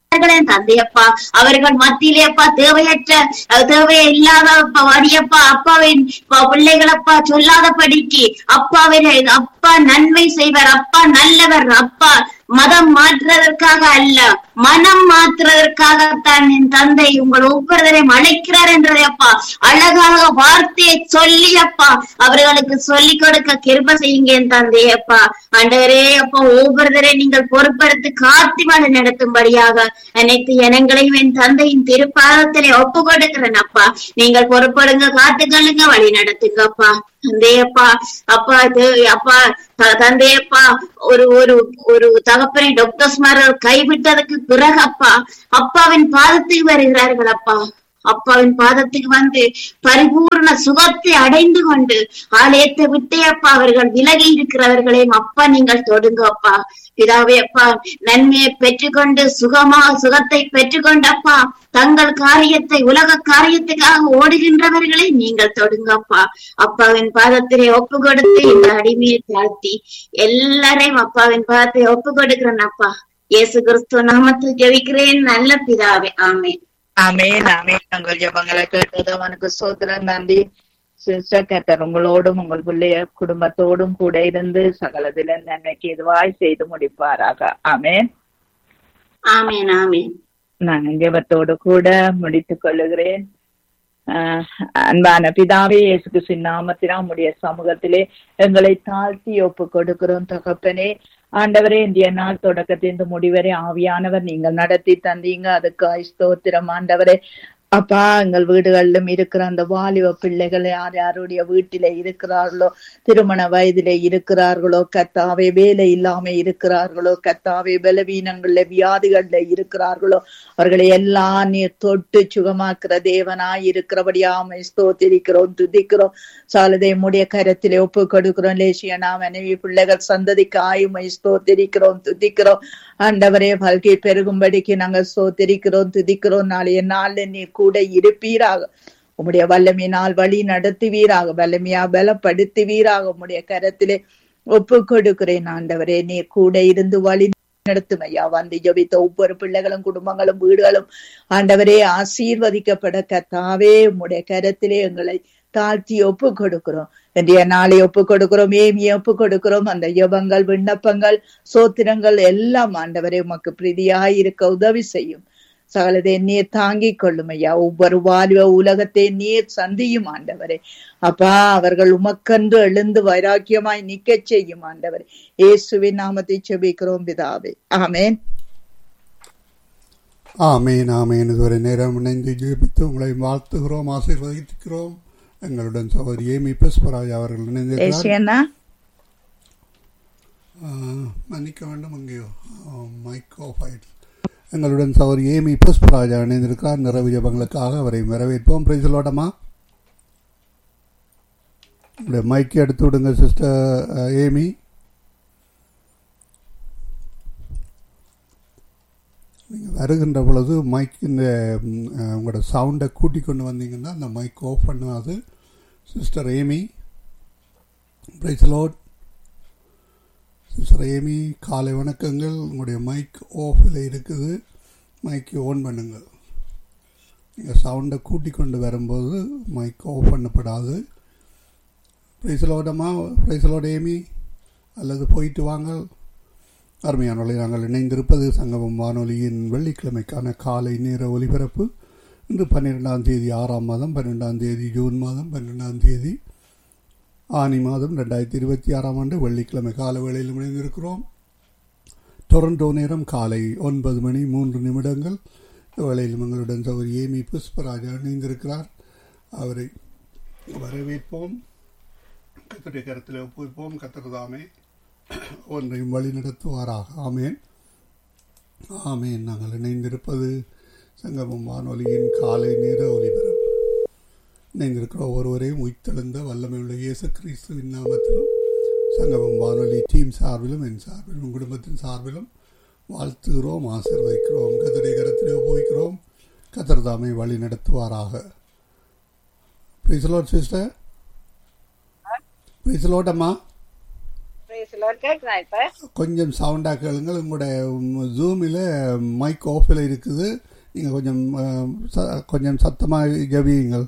இருக்கிறார்களே தந்தையப்பா அவர்கள் மத்தியிலே அப்பா தேவையற்ற அஹ், தேவையே இல்லாத அப்பா வடியப்பா அப்பாவின் ப- பிள்ளைகளப்பா சொல்லாதபடிக்கு அப்பாவின் அப்பா நன்மை செய்வர் அப்பா நல்லவர் அப்பா மதம் மாற்றுவதற்காக அல்ல மனம் மாற்றுவதற்காகத்தான் என் தந்தை உங்கள் ஒவ்வொருவரையும் அழைக்கிறார் என்றதை அப்பா அழகாக வார்த்தையை சொல்லி அப்பா அவர்களுக்கு சொல்லிக் கொடுக்க கிருப செய்யுங்க என் தந்தை அப்பா ஆண்டவரே அப்பா ஒவ்வொருவரை நீங்கள் பொறுப்படுத்தி காத்தி வழி நடத்தும்படியாக அனைத்து இனங்களையும் என் தந்தையின் திருப்பாதத்திலே ஒப்பு கொடுக்கிறேன் அப்பா நீங்கள் பொறுப்படுங்க காத்துக்கொள்ளுங்க வழி நடத்துங்க அப்பா தந்தையப்பா அப்பா இது அப்பா த- தந்தையப்பா ஒரு ஒரு ஒரு தகப்பனை டாக்டர்ஸ்மார்கள் கைவிட்டதுக்கு பிறகு அப்பா அப்பாவின் பாதத்துக்கு வருகிறார்கள் அப்பா அப்பாவின் பாதத்துக்கு வந்து பரிபூர்ண சுகத்தை அடைந்து கொண்டு ஆலயத்தை விட்டே அப்பா அவர்கள் விலகி இருக்கிறவர்களையும் அப்பா நீங்கள் தொடுங்க அப்பா பிதாவே அப்பா நன்மையை பெற்றுக்கொண்டு சுகமா சுகத்தை பெற்றுக்கொண்டு அப்பா தங்கள் காரியத்தை உலக காரியத்துக்காக ஓடுகின்றவர்களை நீங்கள் தொடுங்க அப்பா அப்பாவின் பாதத்திலே ஒப்பு கொடுத்து இந்த அடிமையை தாழ்த்தி எல்லாரையும் அப்பாவின் பாதத்தை ஒப்பு கொடுக்கிறேன் அப்பா இயேசு கிறிஸ்துவ நாமத்தில் ஜெபிக்கிறேன் நல்ல பிதாவே ஆமென் ஆமென் ஆமென் உங்கள் ஜெபங்களை கேட்டது அவனுக்கு சோதரம் நன்றி சிஸ்டர் கத்தர் உங்களோடும் உங்கள் பிள்ளைய குடும்பத்தோடும் கூட இருந்து சகலதில நன்மைக்கு எதுவாய் செய்து முடிப்பாராக ஆமென் ஆமென் ஆமென் நான் ஜெபத்தோடு கூட முடித்துக் கொள்ளுகிறேன் ஆஹ் அன்பான பிதாவே இயேசு கிறிஸ்துவின் நாமத்தினா உம்முடைய சமூகத்திலே எங்களை தாழ்த்தி ஒப்பு கொடுக்கிறோம் தகப்பனே ஆண்டவரே இந்திய நாள் தொடக்கத்திலிருந்து முடிவரை ஆவியானவர் நீங்கள் நடத்தி தந்தீங்க அதுக்கு ஸ்தோத்திரம் ஆண்டவரே அப்பா எங்கள் வீடுகளிலும் இருக்கிற அந்த வாலிப பிள்ளைகள் யார் யாருடைய வீட்டில இருக்கிறார்களோ திருமண வயதிலே இருக்கிறார்களோ கத்தாவே வேலை இல்லாம இருக்கிறார்களோ கத்தாவே பலவீனங்கள்ல வியாதிகள்ல இருக்கிறார்களோ அவர்களை எல்லாம் நீர் தொட்டு சுகமாக்குற தேவனாய் இருக்கிறபடியாமை ஸ்தோத்திரிக்கிறோம் துதிக்கிறோம் சாலதை முடிய கரத்திலே ஒப்பு கொடுக்கிறோம் லேசியனா மனைவி பிள்ளைகள் சந்ததிக்கு ஆயுமை ஸ்தோத்திரிக்கிறோம் துதிக்கிறோம் ஆண்டவரே வாழ்க்கை பெருகும்படிக்கு நாங்கள் ஸ்தோத்திரிக்கிறோம் துதிக்கிறோம் நாளைய நாள்ல நீ கூட இருப்பீராக உம்முடைய வல்லமையினால் வழி நடத்துவீராக வல்லமையா பலப்படுத்துவீராக உம்முடைய கரத்திலே ஒப்பு கொடுக்கிறேன் ஆண்டவரே நீ கூட இருந்து வழி நடத்தும் ஐயா வந்து ஜபித்த ஒவ்வொரு பிள்ளைகளும் குடும்பங்களும் வீடுகளும் ஆண்டவரே ஆசீர்வதிக்கப்பட கத்தாவே உம்முடைய கரத்திலே எங்களை தாழ்த்தி ஒப்பு கொடுக்கிறோம் இன்றைய நாளை ஒப்பு கொடுக்கிறோம் ஏமியை ஒப்பு கொடுக்கிறோம் அந்த யபங்கள் விண்ணப்பங்கள் சோத்திரங்கள் எல்லாம் ஆண்டவரே உமக்கு பிரீதியாய் இருக்க உதவி செய்யும் சகலதை நீர் தாங்கிக் கொள்ளும் ஐயா ஒவ்வொரு வாலிப உலகத்தை நீர் சந்தியும் ஆண்டவரே அப்பா அவர்கள் உமக்கன்று எழுந்து வைராக்கியமாய் நிக்கச் செய்யும் ஆண்டவரே இயேசுவின் நாமத்தை செபிக்கிறோம் பிதாவே ஆமென் ஆமேன் ஆமேன் இதுவரை நேரம் இணைந்து ஜெபித்து உங்களை வாழ்த்துகிறோம் ஆசீர்வதிக்கிறோம் எங்களுடன் சகோதரி ஏமி பெஸ்பராஜ் அவர்கள் இணைந்திருக்கிறார் ஏசியண்ணா ஆ, மன்னிக்க வேண்டும் அங்கேயோ மைக் ஆஃப் ஆயிடுச்சு எங்களுடன் சகோதரி ஏமி புஷ்பராஜா இணைந்திருக்கிறார் நிறைவு ஜபங்களுக்காக அவரை வரவேற்போம் பிரைசலோடமா உங்களுடைய மைக்கை எடுத்து விடுங்க சிஸ்டர் ஏமி நீங்கள் வருகின்ற பொழுது மைக் இந்த ம், அஹ், உங்களோட சவுண்டை கூட்டி கொண்டு வந்தீங்கன்னா அந்த மைக் ஆஃப் பண்ணாது sister Amy praise Lord sister Amy காலை வணக்கங்கள் உங்களுடைய மைக் ஆஃபில் இருக்குது மைக்கை ஓன் பண்ணுங்கள் நீங்கள் சவுண்டை கூட்டி கொண்டு வரும்போது மைக் ஆஃப் பண்ணப்படாது பிரைசலோடமா பிரைசலோட ஏமி அல்லது போயிட்டு வாங்க அருமையானவர்களை நாங்கள் இணைந்திருப்பது சங்கமம் வானொலியின் வெள்ளிக்கிழமைக்கான காலை நேர ஒலிபரப்பு இன்று பன்னிரெண்டாம் தேதி ஆறாம் மாதம் பன்னிரெண்டாம் தேதி ஜூன் மாதம் பன்னிரெண்டாம் தேதி ஆனி மாதம் ரெண்டாயிரத்தி இருபத்தி ஆறாம் ஆண்டு வெள்ளிக்கிழமை கால வேளையில் இணைந்திருக்கிறோம் டொரண்டோ நேரம் காலை ஒன்பது மணி மூன்று நிமிடங்கள் இந்த வேளையில் எங்களுடன் சௌரி ஏமி புஷ்பராஜா இணைந்திருக்கிறார் அவரை வரவேற்போம் கத்தருடைய கருத்தில் ஒப்புவிப்போம் கத்தர்தாமே ஒன்றையும் வழி நடத்துவாராக ஆமேன் ஆமேன் நாங்கள் இணைந்திருப்பது சங்கமம் வானொலியின் காலை நேர ஒலிபரப்பு இணைந்திருக்கிற ஒருவரையும் உயிர்த்தெழுந்த வல்லமையுள்ள இயேசு கிறிஸ்துவின் நாமத்திலும் சங்கமம் வானொலி டீம் சார்பிலும் என் சார்பிலும் உன் குடும்பத்தின் சார்பிலும் வாழ்த்துகிறோம் ஆசீர்வதிக்கிறோம் கத்தரை கரத்திலே போய்க்கிறோம் கத்தர் தாமை வழி நடத்துவாராக பிரிசலோட் சிஸ்டர் பிரிசலோட் அம்மா Praise the சிலர் கேட்கிறேன் இப்ப கொஞ்சம் சவுண்டாக கேளுங்கள் உங்களுடைய ஜூமில் மைக் ஆஃபில் இருக்குது நீங்கள் கொஞ்சம் அஹ், ச- கொஞ்சம் சத்தமாக ஜபியுங்கள்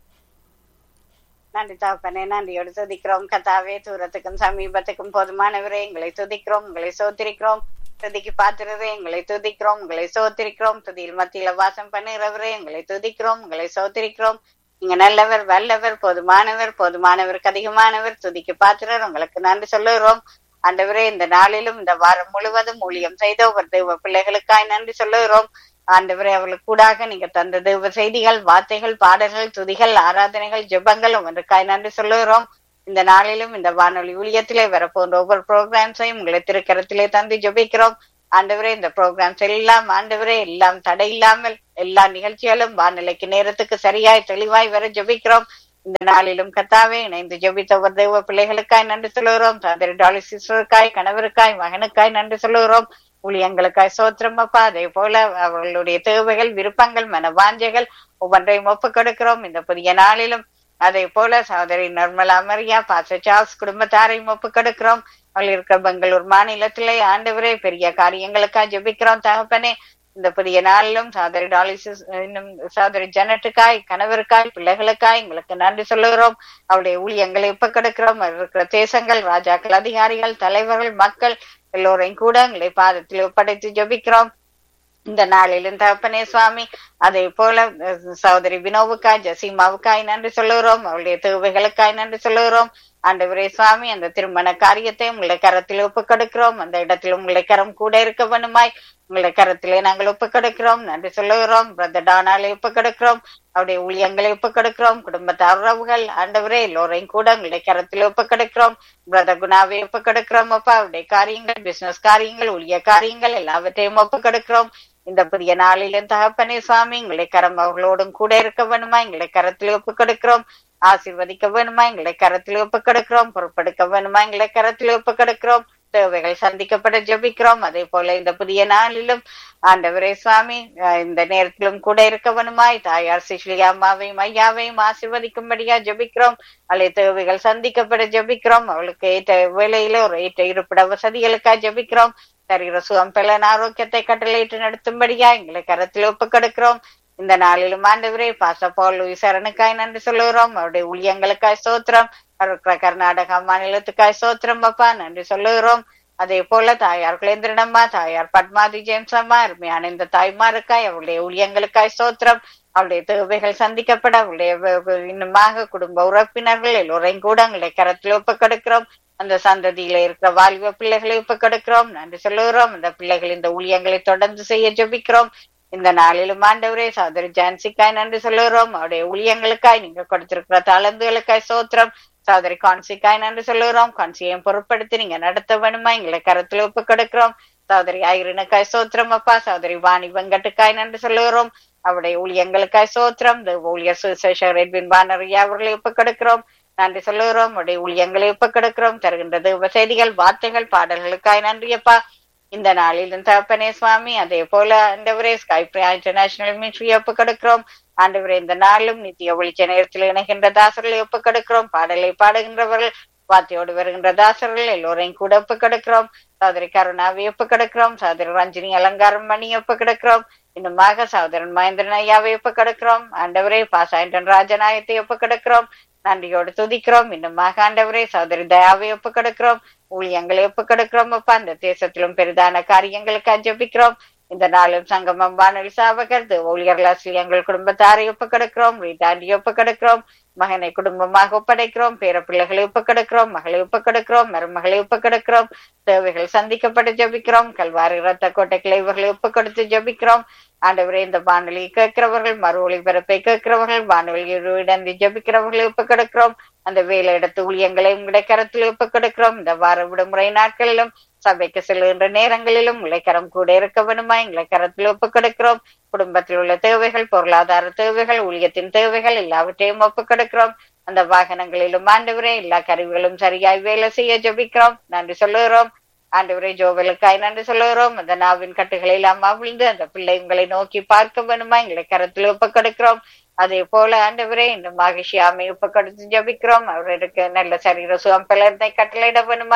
நன்றி தகப்பனே நன்றியோடு துதிக்கிறோம் கத்தாவே தூரத்துக்கும் சமீபத்துக்கும் போதுமானவரே எங்களை துதிக்கிறோம் உங்களை சோத்திரிக்கிறோம் துதிக்கு பாத்துறதே எங்களை துதிக்கிறோம் உங்களை சோத்திரிக்கிறோம் துதியில் மத்தியில வாசம் பண்ணுகிறவரே எங்களை துதிக்கிறோம் உங்களை சோத்திரிக்கிறோம் நீங்க நல்லவர் வல்லவர் போதுமானவர் போதுமானவருக்கு அதிகமானவர் துதிக்கு பாத்திரர் உங்களுக்கு நன்றி சொல்லுகிறோம் ஆண்டவரே இந்த நாளிலும் இந்த வாரம் முழுவதும் ஊழியம் செய்த ஒவ்வொரு தெய்வ பிள்ளைகளுக்காய் நன்றி சொல்லுகிறோம் ஆண்டவரே அவர்களுக்கு கூடாக நீங்க தந்த தெய்வ செய்திகள் வார்த்தைகள் பாடல்கள் துதிகள் ஆராதனைகள் ஜெபங்கள் ஒவ்வொன்றுக்காய் நன்றி சொல்லுகிறோம் இந்த நாளிலும் இந்த வானொலி ஊழியத்திலே வரப்போன்ற ஒவ்வொரு ப்ரோக்ராம்ஸையும் உங்களை திருக்கரத்திலே தந்து ஜெபிக்கிறோம் ஆண்டவரே இந்த ப்ரோக்ராம்ஸ் எல்லாம் ஆண்டவரே எல்லாம் தடை இல்லாமல் எல்லா நிகழ்ச்சிகளும் வானிலைக்கு நேரத்துக்கு சரியாய் தெளிவாய் வர ஜெபிக்கிறோம் இந்த நாளிலும் கத்தாவே இணைந்து ஜெபித்த ஒரு தெய்வ பிள்ளைகளுக்காய் நன்றி சொல்லுகிறோம் சந்திர டாலி சிஸ்டருக்காய் கணவருக்காய் மகனுக்காய் நன்றி சொல்லுகிறோம் ஊழியங்களுக்காய் சோத்திரம் அப்பா அதே போல அவர்களுடைய தேவைகள் விருப்பங்கள் மன வாஞ்சைகள் ஒவ்வொன்றையும் ஒப்புக் கொடுக்கிறோம் இந்த புதிய நாளிலும் அதே போல சகோதரி நிர்மலா மரியா பாச சார்ஸ் குடும்பத்தாரையும் ஒப்புக் கொடுக்கிறோம் அவள் இருக்கிற பெங்களூர் மாநிலத்திலே ஆண்டவரே பெரிய காரியங்களுக்காக ஜெபிக்கிறோம் தகப்பனே இந்த புதிய நாளிலும் சகோதரி டாலிசிஸ் இன்னும் சகோதரி ஜனட்டுக்காய் கணவருக்காய் பிள்ளைகளுக்காய் எங்களுக்கு நன்றி சொல்லுகிறோம் அவருடைய ஊழியங்களை ஒப்புக் கொடுக்கிறோம் அவர் இருக்கிற தேசங்கள் ராஜாக்கள் அதிகாரிகள் தலைவர்கள் மக்கள் எல்லோரையும் கூட எங்களை பாதத்தில் ஒப்படைத்து ஜெபிக்கிறோம் இந்த நாளிலும் தகப்பனே சுவாமி அதே போல அஹ், சகோதரி வினோவுக்காய் ஜசீமாவுக்காய் நன்றி சொல்லுகிறோம் அவளுடைய தேவைகளுக்காய் நன்றி சொல்லுகிறோம் ஆண்டவரே சுவாமி அந்த திருமண காரியத்தை உங்களை கரத்தில் ஒப்புக் கொடுக்கிறோம் அந்த இடத்தில் உங்களை கரம் கூட இருக்க வேணுமாய் உங்களை கரத்திலே நாங்கள் ஒப்புக் கொடுக்கிறோம் நன்றி சொல்லுகிறோம் பிரதர் டானாலை ஒப்புக் கொடுக்கிறோம் அவருடைய ஊழியங்களை ஒப்புக் கொடுக்கிறோம் குடும்பத்தார் உறவுகள் ஆண்டவரே எல்லோரையும் கூட உங்களை கரத்தில் ஒப்புக் கொடுக்கிறோம் பிரதர் குணாவை ஒப்புக் கொடுக்கிறோம் அப்பா அவருடைய காரியங்கள் பிசினஸ் காரியங்கள் ஊழிய காரியங்கள் எல்லாவற்றையும் ஒப்புக் கொடுக்கிறோம் இந்த புதிய நாளிலும் தகப்பனே சுவாமி எங்களை கரம் அவர்களோடும் கூட இருக்க வேணுமா எங்களை கரத்தில் ஒப்புக் கொடுக்கிறோம் ஆசீர்வதிக்க வேணுமா எங்களை கரத்தில் ஒப்புக் கொடுக்கிறோம் பொறுப்பெடுக்க வேணுமா எங்களை கரத்தில் ஒப்புக் கொடுக்கிறோம் தேவைகள் சந்திக்கப்பட ஜெபிக்கிறோம் அதே போல இந்த புதிய நாளிலும் ஆண்டவரே சுவாமி அஹ் இந்த நேரத்திலும் கூட இருக்க வேணுமாய் தாயார் சிஸ்லி அம்மாவையும் ஐயாவையும் ஆசீர்வதிக்கும்படியா ஜெபிக்கிறோம் அவளை தேவைகள் சந்திக்கப்பட ஜெபிக்கிறோம் அவளுக்கு ஏற்ற வேலையில ஒரு ஏற்ற இருப்பிட வசதிகளுக்காக ஜெபிக்கிறோம் சரீர சுகம் பலன் ஆரோக்கியத்தை கட்டளையிட்டு நடத்தும்படியா எங்களை கரத்தில் ஒப்புக் கொடுக்கிறோம் இந்த நாளிலும் ஆண்டவரே பாசப்பால் சரணுக்காய் நன்றி சொல்லுகிறோம் அவருடைய ஊழியங்களுக்காய் சோத்திரம் இருக்கிற கர்நாடகா மாநிலத்துக்காய் சோத்திரம் அப்பா நன்றி சொல்லுகிறோம் அதே போல தாயார் குலேந்திரனம்மா தாயார் பத்மாதி ஜேம்ஸ் அம்மா அருமையான இந்த தாய்மாருக்காய் அவருடைய ஊழியங்களுக்காய் சோத்திரம் அவருடைய தேவைகள் சந்திக்கப்பட அவருடைய வ- வ- இன்னுமாக குடும்ப உறுப்பினர்கள் எல்லோரையும் கூட எங்களை கரத்தில் ஒப்புக் கொடுக்கிறோம் அந்த சந்ததியில இருக்கிற வாலிப பிள்ளைகளை ஒப்புக் கொடுக்கிறோம் நன்றி சொல்லுகிறோம் அந்த பிள்ளைகள் இந்த ஊழியங்களை தொடர்ந்து செய்ய ஜெபிக்கிறோம் இந்த நாளிலும் ஆண்டவரே சகோதரி ஜான்சிக்காய் நன்றி சொல்லுகிறோம் அவருடைய ஊழியங்களுக்காய் நீங்க கொடுத்திருக்கிற தாளந்துகளுக்காய் சோத்திரம் சகோதரி கான்சிக்காய் நன்றி சொல்லுகிறோம் கான்சியையும் பொருட்படுத்தி நீங்க நடத்த வேணுமா எங்களை கருத்துல ஒப்பு கொடுக்கிறோம் சகோதரி ஐரினுக்காய் சோத்திரம் அப்பா சகோதரி வாணி வெங்கட்டுக்காய் நன்றி சொல்லுகிறோம் அவருடைய ஊழியங்களுக்காய் சோத்திரம் இந்த ஊழியர் சுசேஷர் எட்வின் பானரியா அவர்களை ஒப்பு கொடுக்கிறோம் நன்றி சொல்லுகிறோம் உடைய ஊழியங்களை ஒப்பு கொடுக்கிறோம் தருகின்றது செய்திகள் வார்த்தைகள் பாடல்களுக்காய் நன்றியப்பா இந்த நாளில் தகப்பனே சுவாமி அதே போல ஆண்டவரே ஸ்கை இன்டர்நேஷனல் மினிஸ்ட்ரி ஒப்பு கொடுக்கிறோம் ஆண்டவரே இந்த நாளும் நித்திய ஒளிச்ச நேரத்தில் இணைகின்ற தாசர்களை ஒப்பு கொடுக்கிறோம் பாடலை பாடுகின்றவர்கள் வாத்தியோடு வருகின்ற தாசர்கள் எல்லோரையும் கூட ஒப்பு கொடுக்கிறோம் சகோதரி கருணாவை ஒப்பு கொடுக்கிறோம் சகோதரி ரஞ்சினி அலங்காரம் மணி ஒப்பு கொடுக்கிறோம் இன்னுமாக சகோதரன் மகேந்திரன் ஐயாவை ஒப்பு கொடுக்கிறோம் ஆண்டவரே பாசாயண்டன் ராஜநாயகத்தை ஒப்பு கொடுக்கிறோம் நன்றியோடு துதிக்கிறோம் இன்னுமாக ஆண்டவரே சகோதரி தயாவை ஒப்பு கொடுக்கிறோம் ஊழியங்களை ஒப்பு கொடுக்கிறோம் அப்பா அந்த தேசத்திலும் பெரிதான காரியங்களுக்கு ஜெபிக்கிறோம் இந்த நாளும் சங்கமம் வானொலி சாவகர் ஊழியர்கள் எங்கள் குடும்பத்தாரை ஒப்பு கொடுக்கிறோம் ரீதாண்டி ஒப்பு கொடுக்கிறோம் மகனை குடும்பமாக ஒப்படைக்கிறோம் பேர பிள்ளைகளை ஒப்பு கொடுக்கிறோம் மகளை ஒப்பு கொடுக்கிறோம் மருமகளை ஒப்பு கொடுக்கிறோம் தேவைகள் சந்திக்கப்பட்டு ஜெபிக்கிறோம் கல்வாரி ரத்த கோட்டைகளை இவர்களை ஒப்பு கொடுத்து ஜெபிக்கிறோம் ஆண்டவரே இந்த வானொலி கேட்கிறவர்கள் மறு ஒளிபரப்பை கேட்கிறவர்கள் வானொலியுடன் ஜெபிக்கிறவர்களை ஒப்பு கொடுக்கிறோம் அந்த வேலை இடத்து ஊழியங்களை உங்களுடைய கரத்தில் ஒப்பு கொடுக்கிறோம் இந்த வார விடுமுறை நாட்களிலும் சபைக்கு செல்கின்ற நேரங்களிலும் இளைக்கரம் கூட இருக்க வேணுமா எங்களை கரத்தில் ஒப்பு கொடுக்கிறோம் குடும்பத்தில் உள்ள தேவைகள் பொருளாதார தேவைகள் ஊழியத்தின் தேவைகள் எல்லாவற்றையும் ஒப்பு கொடுக்கிறோம் அந்த வாகனங்களிலும் ஆண்டவரே எல்லா கருவிகளும் சரியாய் வேலை செய்ய ஜெபிக்கிறோம் நன்றி சொல்லுகிறோம் ஆண்டவரே ஜோவலுக்காய் நன்றி சொல்லுகிறோம் அந்த நாவின் கட்டுகளை எல்லாம் அவிழ்ந்து அந்த பிள்ளை உங்களை நோக்கி பார்க்க வேணுமா எங்களை கரத்தில் ஒப்பு கொடுக்கிறோம் அதே போல ஆண்டவரே இந்த மகிழ்ச்சியாமை ஒப்பு கொடுத்து ஜபிக்கிறோம் அவருக்கு நல்ல சரீர சுகம் பிளர்ந்தை கட்டளையிட வேணுமாய்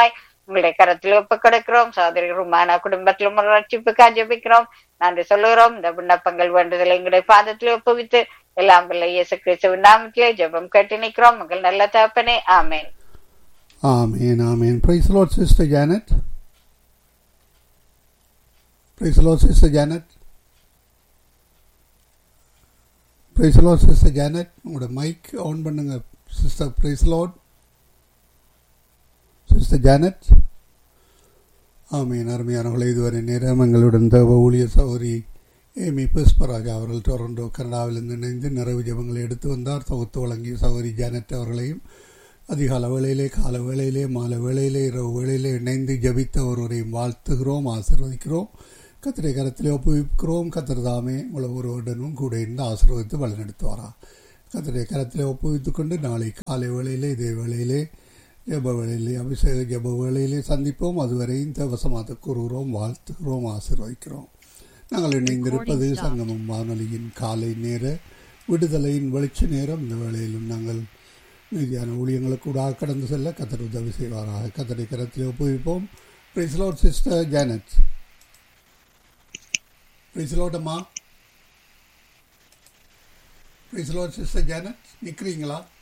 உங்களுடைய கரத்தில் ஒப்பு கொடுக்கிறோம் சகோதரி ருமானா குடும்பத்திலும் ஒரு ரட்சிப்புக்காக ஜெபிக்கிறோம் நன்றி சொல்லுகிறோம் இந்த விண்ணப்பங்கள் வேண்டுதலை எங்களுடைய பாதத்தில் ஒப்புவித்து எல்லாம் பிள்ளை இயேசு கிறிஸ்துவின் நாமத்திலே ஜெபம் கேட்டு நிற்கிறோம் உங்கள் நல்ல தகப்பனே amen Amen, amen. Praise the Lord, Sister Janet. Praise the Lord, Sister Janet. Praise the Lord, Sister Janet. உங்களோட மைக் ஆன் பண்ணுங்க sister praise Lord sister Janet amen அருமையானவர்களே இதுவரை நேரம் எங்களுடன் தேவ ஊழியர் சௌரி ஏமி புஷ்பராஜா அவர்கள் டொரண்டோ கனடாவிலிருந்து இணைந்து நிறைவு ஜெபங்களை எடுத்து வந்தார் தொகுத்து வழங்கிய சௌரி ஜானட் அவர்களையும் அதிகால வேளையிலே கால வேளையிலே மாலை வேளையிலே இரவு வேளையிலே இணைந்து ஜபித்த ஒருவரையும் வாழ்த்துகிறோம் ஆசீர்வதிக்கிறோம் கத்திரை கரத்திலே ஒப்புவிக்கிறோம் கத்திர தாமே உங்களை ஒருவருடனும் கூட இருந்து ஆசீர்வதித்து வழிநடத்துவாரா கத்திரை கரத்திலே ஒப்புவித்துக் கொண்டு நாளை காலை வேளையிலே இதே வேளையிலே ஜப வேளையிலே அபிஷேக ஜப வேளையிலே சந்திப்போம் அதுவரையும் தேவசமாக கூறுகிறோம் வாழ்த்துகிறோம் ஆசீர்வதிக்கிறோம் நாங்கள் இணைந்திருப்பது சங்கமம் வானொலியின் காலை நேர விடுதலையின் வெளிச்ச நேரம் இந்த வேளையிலும் நாங்கள் மீதியான ஊழியங்களுக்கு கூட கடந்து செல்ல கத்தர் உதவி செய்வாராக கத்தரை கரத்தில் ஒப்புவிப்போம் பிரைஸ்லோட் சிஸ்டர் ஜானட் பிரைஸ்லோட் அம்மா பிரைஸ்லோட் சிஸ்டர் ஜானட் நிற்கிறீங்களா